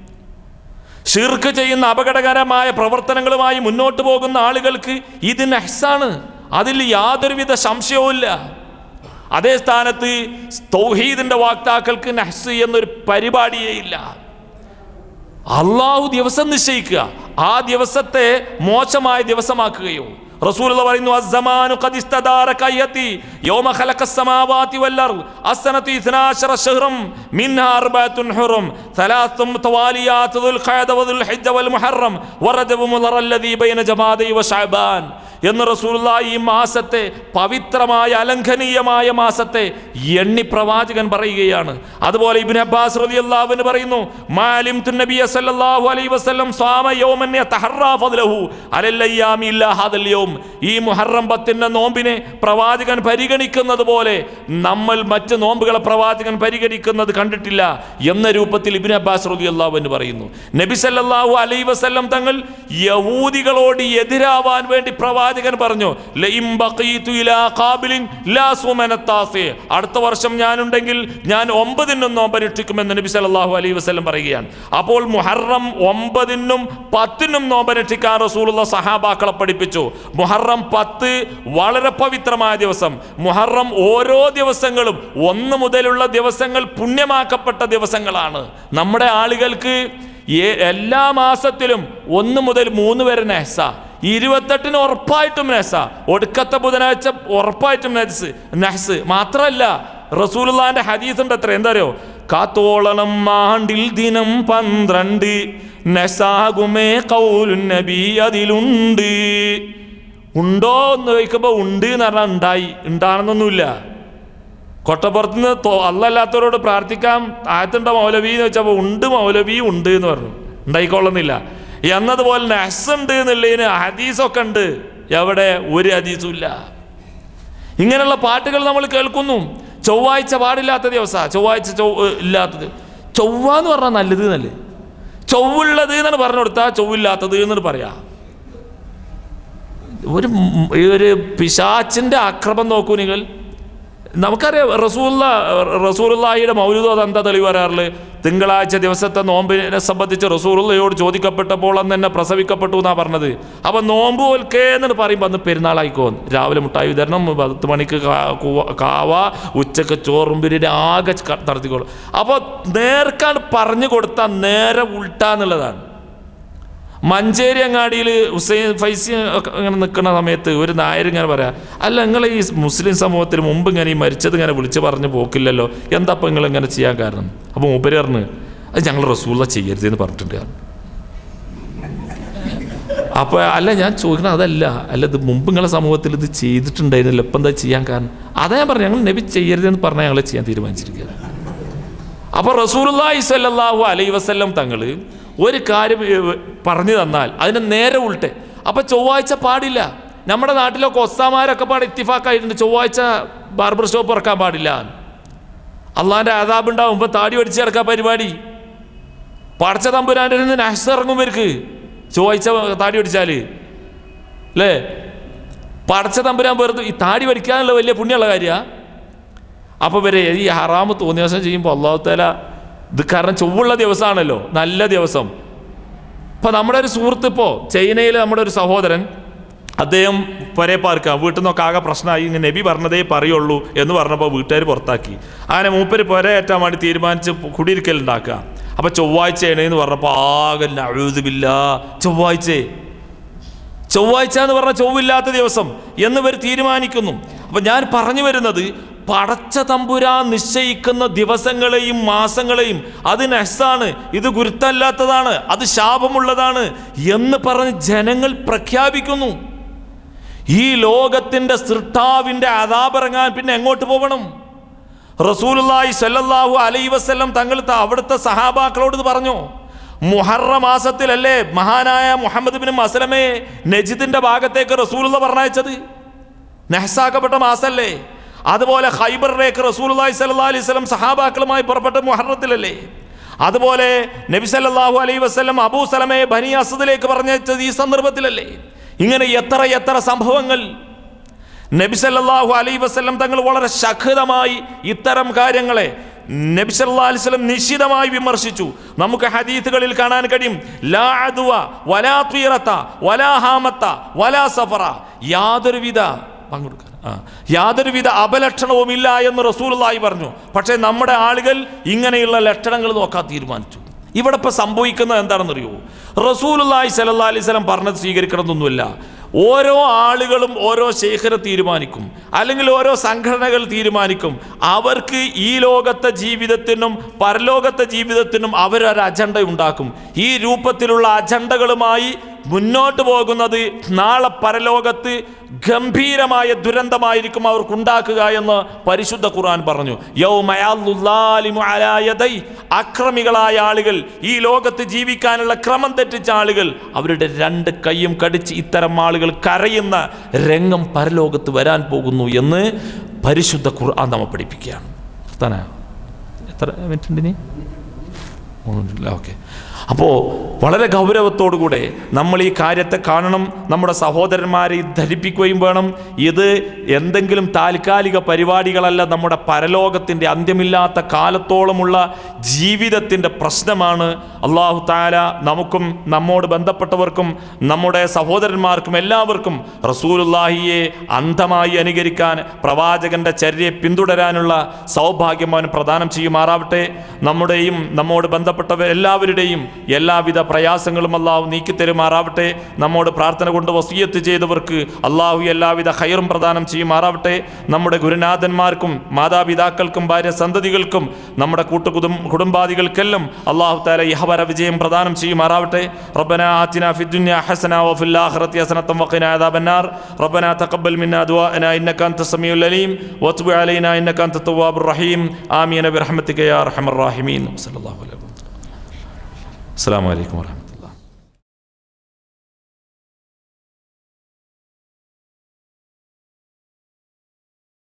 ഷിർക്ക് ചെയ്യുന്ന അപകടകരമായ പ്രവർത്തനങ്ങളുമായി മുന്നോട്ട് പോകുന്ന ആളുകൾക്ക് ഇത് നെഹ്സാണ് അതിൽ യാതൊരുവിധ സംശയവുമില്ല അതേ സ്ഥാനത്ത് തൗഹീദിന്റെ വാക്താക്കൾക്ക് നഹ്സ് എന്നൊരു പരിപാടിയേ ഇല്ല അള്ളാഹു ദിവസം നിശ്ചയിക്കുക ആ ദിവസത്തെ മോശമായ ദിവസമാക്കുകയോ റസൂൽ പറയുന്നു അസ്സമാനു ഖദ് ഇസ്തദാര കയ്യത്തി യൗമ ഖലഖ السماوات والارض السنه 12 شهرا منها اربعه حرم ثلاث متواليات ذو القعده وذو الحجه والمحرم ورجب مضر الذي بين جمادي وشعبان എന്ന് റസൂലുള്ള ഈ മാസത്തെ പവിത്രമായ അലംഘനീയമായ മാസത്തെ എണ്ണി പ്രവാചകൻ പറയുകയാണ് അതുപോലെ ഇബ്നു അബ്ബാസ് റളിയല്ലാഹു പറയുന്നു മാലിം നബിയ സല്ലല്ലാഹു അലൈഹി വസല്ലം സ്വാമ യൗമൻ യതഹറാ ഫദ്ലഹു അലൽ അയ്യാമി ഇല്ലാ ഹാദൽ യൗം ഈ മുഹറം പത്തിന്റെ നോമ്പിനെ പ്രവാചകൻ പരിഗണിക്കുന്നത് പോലെ നമ്മൾ മറ്റ് നോമ്പുകളെ പ്രവാചകൻ പരിഗണിക്കുന്നത് കണ്ടിട്ടില്ല എന്ന രൂപത്തിൽ ഇബ്നു അബ്ബാസ് റളിയല്ലാഹു അൻഹു പറയുന്നു നബി സല്ലല്ലാഹു അലൈഹി വസല്ലം തങ്ങൾ യഹൂദികളോട് എതിരാവാൻ വേണ്ടി പ്രവാചകൻ പറഞ്ഞു ലഇം ബഖീതു ഇലാ ഖാബിലിൻ ലാ സുമനത്താസി അടുത്ത വർഷം ഞാനുണ്ടെങ്കിൽ ഞാൻ ഒമ്പതിനും നോമ്പനുഷ്ഠിക്കുമെന്ന് നബി സല്ലല്ലാഹു അലൈഹി വസല്ലം പറയുകയാണ് അപ്പോൾ മുഹറം ഒമ്പതിനും പത്തിനും നോമ്പനുഷ്ഠിക്കാൻ റസൂലുള്ള സഹാബാക്കളെ പഠിപ്പിച്ചു മുഹറം പത്ത് വളരെ പവിത്രമായ ദിവസം മുഹറം ഓരോ ദിവസങ്ങളും ഒന്ന് മുതലുള്ള ദിവസങ്ങൾ പുണ്യമാക്കപ്പെട്ട ദിവസങ്ങളാണ് നമ്മുടെ ആളുകൾക്ക് ഏ- എല്ലാ മാസത്തിലും ഒന്ന് മുതൽ മൂന്ന് വരെ നെഹ്സ ഇരുപത്തെട്ടിന് ഉറപ്പായിട്ടും നെഹ്സ ഒടുക്കത്തെ ബുധനാഴ്ച ഉറപ്പായിട്ടും നെഹ്സ് നെഹ്സ് മാത്രമല്ല റസൂലുള്ളാന്റെ ഹദീസ് ഉണ്ട് അത്ര എന്താ അറിയോ കാത്തോളണം മാണ്ടിൽ ദിനം പന്ത്രണ്ട് നെസാകുമേ കൗലു നബി അതിലുണ്ട് ഉണ്ടോ എന്ന് ചോദിക്കുമ്പോൾ ഉണ്ട് എന്ന് പറഞ്ഞാൽ ഉണ്ടായി ഉണ്ടാണെന്നൊന്നുമില്ല കൊട്ടപ്പുറത്ത് നിന്ന് തോ അല്ലല്ലാത്തവരോട് പ്രാർത്ഥിക്കാം ആയത്തുണ്ടോ മൗലവി എന്ന് വെച്ചപ്പോൾ ഉണ്ട് മൗലവി ഉണ്ട് എന്ന് പറഞ്ഞു ഉണ്ടായിക്കൊള്ളുന്നില്ല എന്നതുപോലെ നെസ് ഉണ്ട് എന്നുള്ളതിന് ഹദീസൊക്കെ ഉണ്ട് എവിടെ ഒരു ഹദീസും ഇല്ല ഇങ്ങനെയുള്ള പാട്ടുകൾ നമ്മൾ കേൾക്കുന്നു ചൊവ്വാഴ്ച പാടില്ലാത്ത ദിവസമാണ് ചൊവ്വാഴ്ച ചൊവ്വ ഇല്ലാത്തത് ചൊവ്വ എന്ന് പറഞ്ഞാൽ നല്ലത് നല്ലത് ചൊവ്വുള്ളത് എന്നാണ് പറഞ്ഞു കൊടുത്താൽ ചൊവ്വില്ലാത്തത് എന്നാണ് പറയാം ഒരു മ്- ഈ ഒരു പിശാച്ചിന്റെ ആക്രമം നോക്കൂ നിങ്ങൾ നമുക്കറിയാം റസൂല്ല റസൂലുള്ളാഹിയുടെ മൗലിക എന്താ തെളിവ് വരാറുള്ളത് തിങ്കളാഴ്ച ദിവസത്തെ നോമ്പിനെ സംബന്ധിച്ച് റസൂലുള്ളയോട് ചോദിക്കപ്പെട്ടപ്പോൾ അന്ന് തന്നെ പ്രസവിക്കപ്പെട്ടു എന്നാ പറഞ്ഞത് അപ്പൊ നോമ്പ് ഓൽക്കേ എന്ന് പറയുമ്പോൾ അന്ന് പെരുന്നാളായിക്കോ രാവിലെ മുട്ടായി വിതരണം പത്ത് മണിക്ക് കാ- കൂവ- കാവ ഉച്ചക്ക് ചോറും പിരീട് ആകെ ക- നടത്തിക്കോളും അപ്പോൾ നേർക്കാണ് പറഞ്ഞു കൊടുത്താൽ നേരെ ഉൾട്ടാന്നുള്ളതാണ് മഞ്ചേരി അങ്ങാടിയിൽ ഹുസൈൻ ഫൈസി ഒക്കെ ഇങ്ങനെ നിൽക്കുന്ന സമയത്ത് ഒരു നായർ ഇങ്ങനെ പറയാ അല്ല നിങ്ങൾ ഈ മുസ്ലിം സമൂഹത്തിൽ മുമ്പ് ഇങ്ങനെ ഈ മരിച്ചത് ഇങ്ങനെ വിളിച്ച് പറഞ്ഞ് പോക്കില്ലല്ലോ എന്താ അപ്പം നിങ്ങൾ ഇങ്ങനെ ചെയ്യാൻ കാരണം അപ്പോൾ മൂപ്പര് പറഞ്ഞു അത് ഞങ്ങൾ റസൂള്ള ചെയ്യരുത് എന്ന് പറഞ്ഞിട്ടുണ്ട് കാരണം അപ്പോൾ അല്ല ഞാൻ ചോദിക്കുന്നത് അതല്ല അല്ല ഇത് മുമ്പ് നിങ്ങളെ സമൂഹത്തിൽ ഇത് ചെയ്തിട്ടുണ്ടായിരുന്നില്ല ഇപ്പം എന്താ ചെയ്യാൻ കാരണം അതാ ഞാൻ പറഞ്ഞു ഞങ്ങൾ നബി ചെയ്യരുതെന്ന് പറഞ്ഞാൽ ഞങ്ങൾ ചെയ്യാൻ തീരുമാനിച്ചിരിക്കുകയാണ് അപ്പോൾ റസൂലുള്ളാഹി സ്വല്ലല്ലാഹു അലൈഹി വസല്ലം തങ്ങൾ ഒരു കാര്യം ഏഹ്, പറഞ്ഞു തന്നാൽ അതിന് നേരെ ഉൾട്ടെ അപ്പോൾ ചൊവ്വാഴ്ച പാടില്ല നമ്മുടെ നാട്ടിലൊക്കെ ഒസ്താമാരൊക്കെ പാടെ ഇത്തിഫാക്കായിട്ടുണ്ട് ചൊവ്വാഴ്ച ബാർബർ ഷോപ്പ് ഇറക്കാൻ പാടില്ല അള്ളാഹിൻ്റെ ആദാബ് ഉണ്ടാവും ഇപ്പം താടി പഠിച്ച് കിടക്കാൻ പരിപാടി പടച്ച തമ്പുരാൻ്റെ നിന്ന് നഹ്സ് ഇറങ്ങും ഇവർക്ക് ചൊവ്വാഴ്ച താടി പഠിച്ചാൽ അല്ലേ പടച്ച തമ്പുരാൻ വെറുതെ ഈ താടി പഠിക്കാനുള്ള വലിയ പുണ്യമുള്ള കാര്യമാണ് അപ്പോൾ ഇവരെ ഈ ഹറാമ് തോന്നിയ ദിവസം ചെയ്യുമ്പോൾ അള്ളാഹു താല ഇത് കാരണം ചൊവ്വുള്ള ദിവസമാണല്ലോ നല്ല ദിവസം ഇപ്പം നമ്മുടെ ഒരു സുഹൃത്ത് ഇപ്പോൾ ചൈനയിൽ നമ്മുടെ ഒരു സഹോദരൻ അദ്ദേഹം പരേ പാർക്കുക വീട്ടിൽ നിന്നൊക്കെ ആകെ പ്രശ്നമായി ഇങ്ങനെ നബി പറഞ്ഞതേ പറയുള്ളൂ എന്ന് പറഞ്ഞപ്പോൾ വീട്ടുകാർ പുറത്താക്കി അങ്ങനെ മൂപ്പര് പുരയേറ്റാൻ വേണ്ടി തീരുമാനിച്ച് കുടിയിരിക്കൽ ഉണ്ടാക്കുക അപ്പോൾ ചൊവ്വാഴ്ചയാണ് എന്ന് പറഞ്ഞപ്പോൾ ആകെ നഴുതുമില്ല ചൊവ്വാഴ്ച ചൊവ്വാഴ്ച എന്ന് പറഞ്ഞ ചൊവ്വില്ലാത്ത ദിവസം എന്ന് ഇവർ തീരുമാനിക്കുന്നു അപ്പൊ ഞാൻ പറഞ്ഞു വരുന്നത് പടച്ച തമ്പുരാൻ നിശ്ചയിക്കുന്ന ദിവസങ്ങളെയും മാസങ്ങളെയും അത് നെസ്സാണ് ഇത് ഗുരുത്തല്ലാത്തതാണ് അത് ശാപമുള്ളതാണ് എന്ന് പറഞ്ഞ് ജനങ്ങൾ പ്രഖ്യാപിക്കുന്നു ഈ ലോകത്തിന്റെ സൃഷ്ടാവിന്റെ അതാപിറങ്ങാൻ പിന്നെ എങ്ങോട്ട് പോകണം റസൂലുള്ളാഹി സ്വല്ലല്ലാഹു അലൈഹി വസല്ലം തങ്ങൾ ത- അവിടുത്തെ സഹാബാക്കളോട് ഇത് പറഞ്ഞു മുഹറ മാസത്തിലല്ലേ മഹാനായ മുഹമ്മദ് ബിൻ മസലമയെ നജിദിന്റെ ഭാഗത്തേക്ക് റസൂലുള്ള പറഞ്ഞയച്ചത് നെഹസാക്കപ്പെട്ട മാസല്ലേ അതുപോലെ ഹൈബറിലേക്ക് റസൂലുള്ളാഹി സ്വല്ലല്ലാഹു അലൈഹി വസല്ലം സഹാബാക്കളുമായി പുറപ്പെട്ട മുഹറത്തിലല്ലേ അതുപോലെ നബി സല്ലല്ലാഹു അലൈഹി വസല്ലം അബൂ സലമയെ ബനി അസദിലേക്ക് പറഞ്ഞയച്ചത് ഈ സന്ദർഭത്തിലല്ലേ ഇങ്ങനെ എത്ര എത്ര സംഭവങ്ങൾ നബി സല്ലല്ലാഹു അലൈഹി വസല്ലം തങ്ങൾ വളരെ ശക്തമായി ഇത്തരം കാര്യങ്ങളെ നബി സല്ലല്ലാഹു അലൈഹി വസല്ലം നിശിതമായി വിമർശിച്ചു നമുക്ക് ഹദീസുകളിൽ കാണാൻ കഴിയും ലാ അദ്വ വലാ തീറത്ത വലാ ഹാമത്ത വലാ സഫറ യാതൊരുവിധ പങ്കെടുക്കാൻ ആ യാതൊരുവിധ അപലക്ഷണവുമില്ല എന്ന് റസൂലുള്ളാഹി പറഞ്ഞു പക്ഷേ നമ്മുടെ ആളുകൾ ഇങ്ങനെയുള്ള ലക്ഷണങ്ങൾ നോക്കാൻ തീരുമാനിച്ചു ഇവിടെ ഇപ്പൊ സംഭവിക്കുന്നത് എന്താണെന്നറിയോ റസൂലുള്ളാഹി സ്വല്ലല്ലാഹി അലൈഹി വസല്ലം പറഞ്ഞത് സ്വീകരിക്കണമെന്നൊന്നുമില്ല ഓരോ ആളുകളും ഓരോ ശേഖരം തീരുമാനിക്കും അല്ലെങ്കിൽ ഓരോ സംഘടനകൾ തീരുമാനിക്കും അവർക്ക് ഈ ലോകത്തെ ജീവിതത്തിനും പരലോകത്തെ ജീവിതത്തിനും അവരൊരു അജണ്ട ഉണ്ടാക്കും ഈ രൂപത്തിലുള്ള അജണ്ടകളുമായി മുന്നോട്ട് പോകുന്നത് നാളെ പരലോകത്ത് ഗംഭീരമായ ദുരന്തമായിരിക്കും അവർക്കുണ്ടാക്കുക എന്ന് പരിശുദ്ധ ഖുർആൻ പറഞ്ഞു യൗമയദ്ദുല്ലാലിമു അലാ യദൈ. അക്രമികളായ ആളുകൾ ഈ ലോകത്ത് ജീവിക്കാനുള്ള ക്രമം തെറ്റിച്ച ആളുകൾ അവരുടെ രണ്ട് കൈയും കടിച്ച് ഇത്തരം ആളുകൾ കരയുന്ന രംഗം പരലോകത്ത് വരാൻ പോകുന്നു എന്ന് പരിശുദ്ധ ഖുർആൻ നമ്മെ പഠിപ്പിക്കുകയാണ് തന്നെ എത്ര മിനിറ്റ് ഉണ്ട് ഇനി ഓക്കെ അപ്പോൾ വളരെ ഗൗരവത്തോടുകൂടെ നമ്മൾ ഈ കാര്യത്തെ കാണണം നമ്മുടെ സഹോദരന്മാരെ ഇത് ധരിപ്പിക്കുകയും വേണം ഇത് എന്തെങ്കിലും താൽക്കാലിക പരിപാടികളല്ല നമ്മുടെ പരലോകത്തിൻ്റെ അന്ത്യമില്ലാത്ത കാലത്തോളമുള്ള ജീവിതത്തിൻ്റെ പ്രശ്നമാണ് അള്ളാഹു താല നമുക്കും നമ്മോട് ബന്ധപ്പെട്ടവർക്കും നമ്മുടെ സഹോദരന്മാർക്കും എല്ലാവർക്കും റസൂലുല്ലാഹിയെ അന്ധമായി അനുകരിക്കാൻ പ്രവാചകന്റെ ചര്യയെ പിന്തുടരാനുള്ള സൗഭാഗ്യം അവൻ പ്രദാനം ചെയ്യുമാറാവട്ടെ നമ്മുടെയും നമ്മോട് ബന്ധപ്പെട്ടവർ എല്ലാവരുടെയും എല്ലാവിധ പ്രയാസങ്ങളും അള്ളാഹു നീക്കിത്തരുമാറാവട്ടെ നമ്മോട് പ്രാർത്ഥന കൊണ്ട് വസീയത്ത് ചെയ്തവർക്ക് അള്ളാഹു എല്ലാവിധ ഹൈറും പ്രദാനം ചെയ്യുമാറാവട്ടെ നമ്മുടെ ഗുരുനാഥന്മാർക്കും മാതാപിതാക്കൾക്കും ഭാര്യ സന്തതികൾക്കും നമ്മുടെ കൂട്ടുകുടും കുടുംബാദികൾക്കെല്ലാം അള്ളാഹു താല ഇഹവര വിജയം പ്രദാനം ചെയ്യുമാറാവട്ടെ റബ്ബന ആതിന ഫി ദുനിയ ഹസന വഫിൽ ആഖിറതി ഹസനതൻ വഖിന അദാബന്നാർ റബ്ബന തഖബ്ബൽ മിന്നാ ദുആന ഇന്നക അൻത സമീഉൽ അലീം വതുബ് അലൈനാ ഇന്നക അൻത തവ്വാബുർ റഹീം ആമീൻ ബിറഹ്മതിക യാ അർഹമർ റഹീമീൻ സല്ലല്ലാഹു അലൈഹി വസല്ലം അസ്സലാമു അലൈക്കും വറഹ്മത്തുള്ളാഹി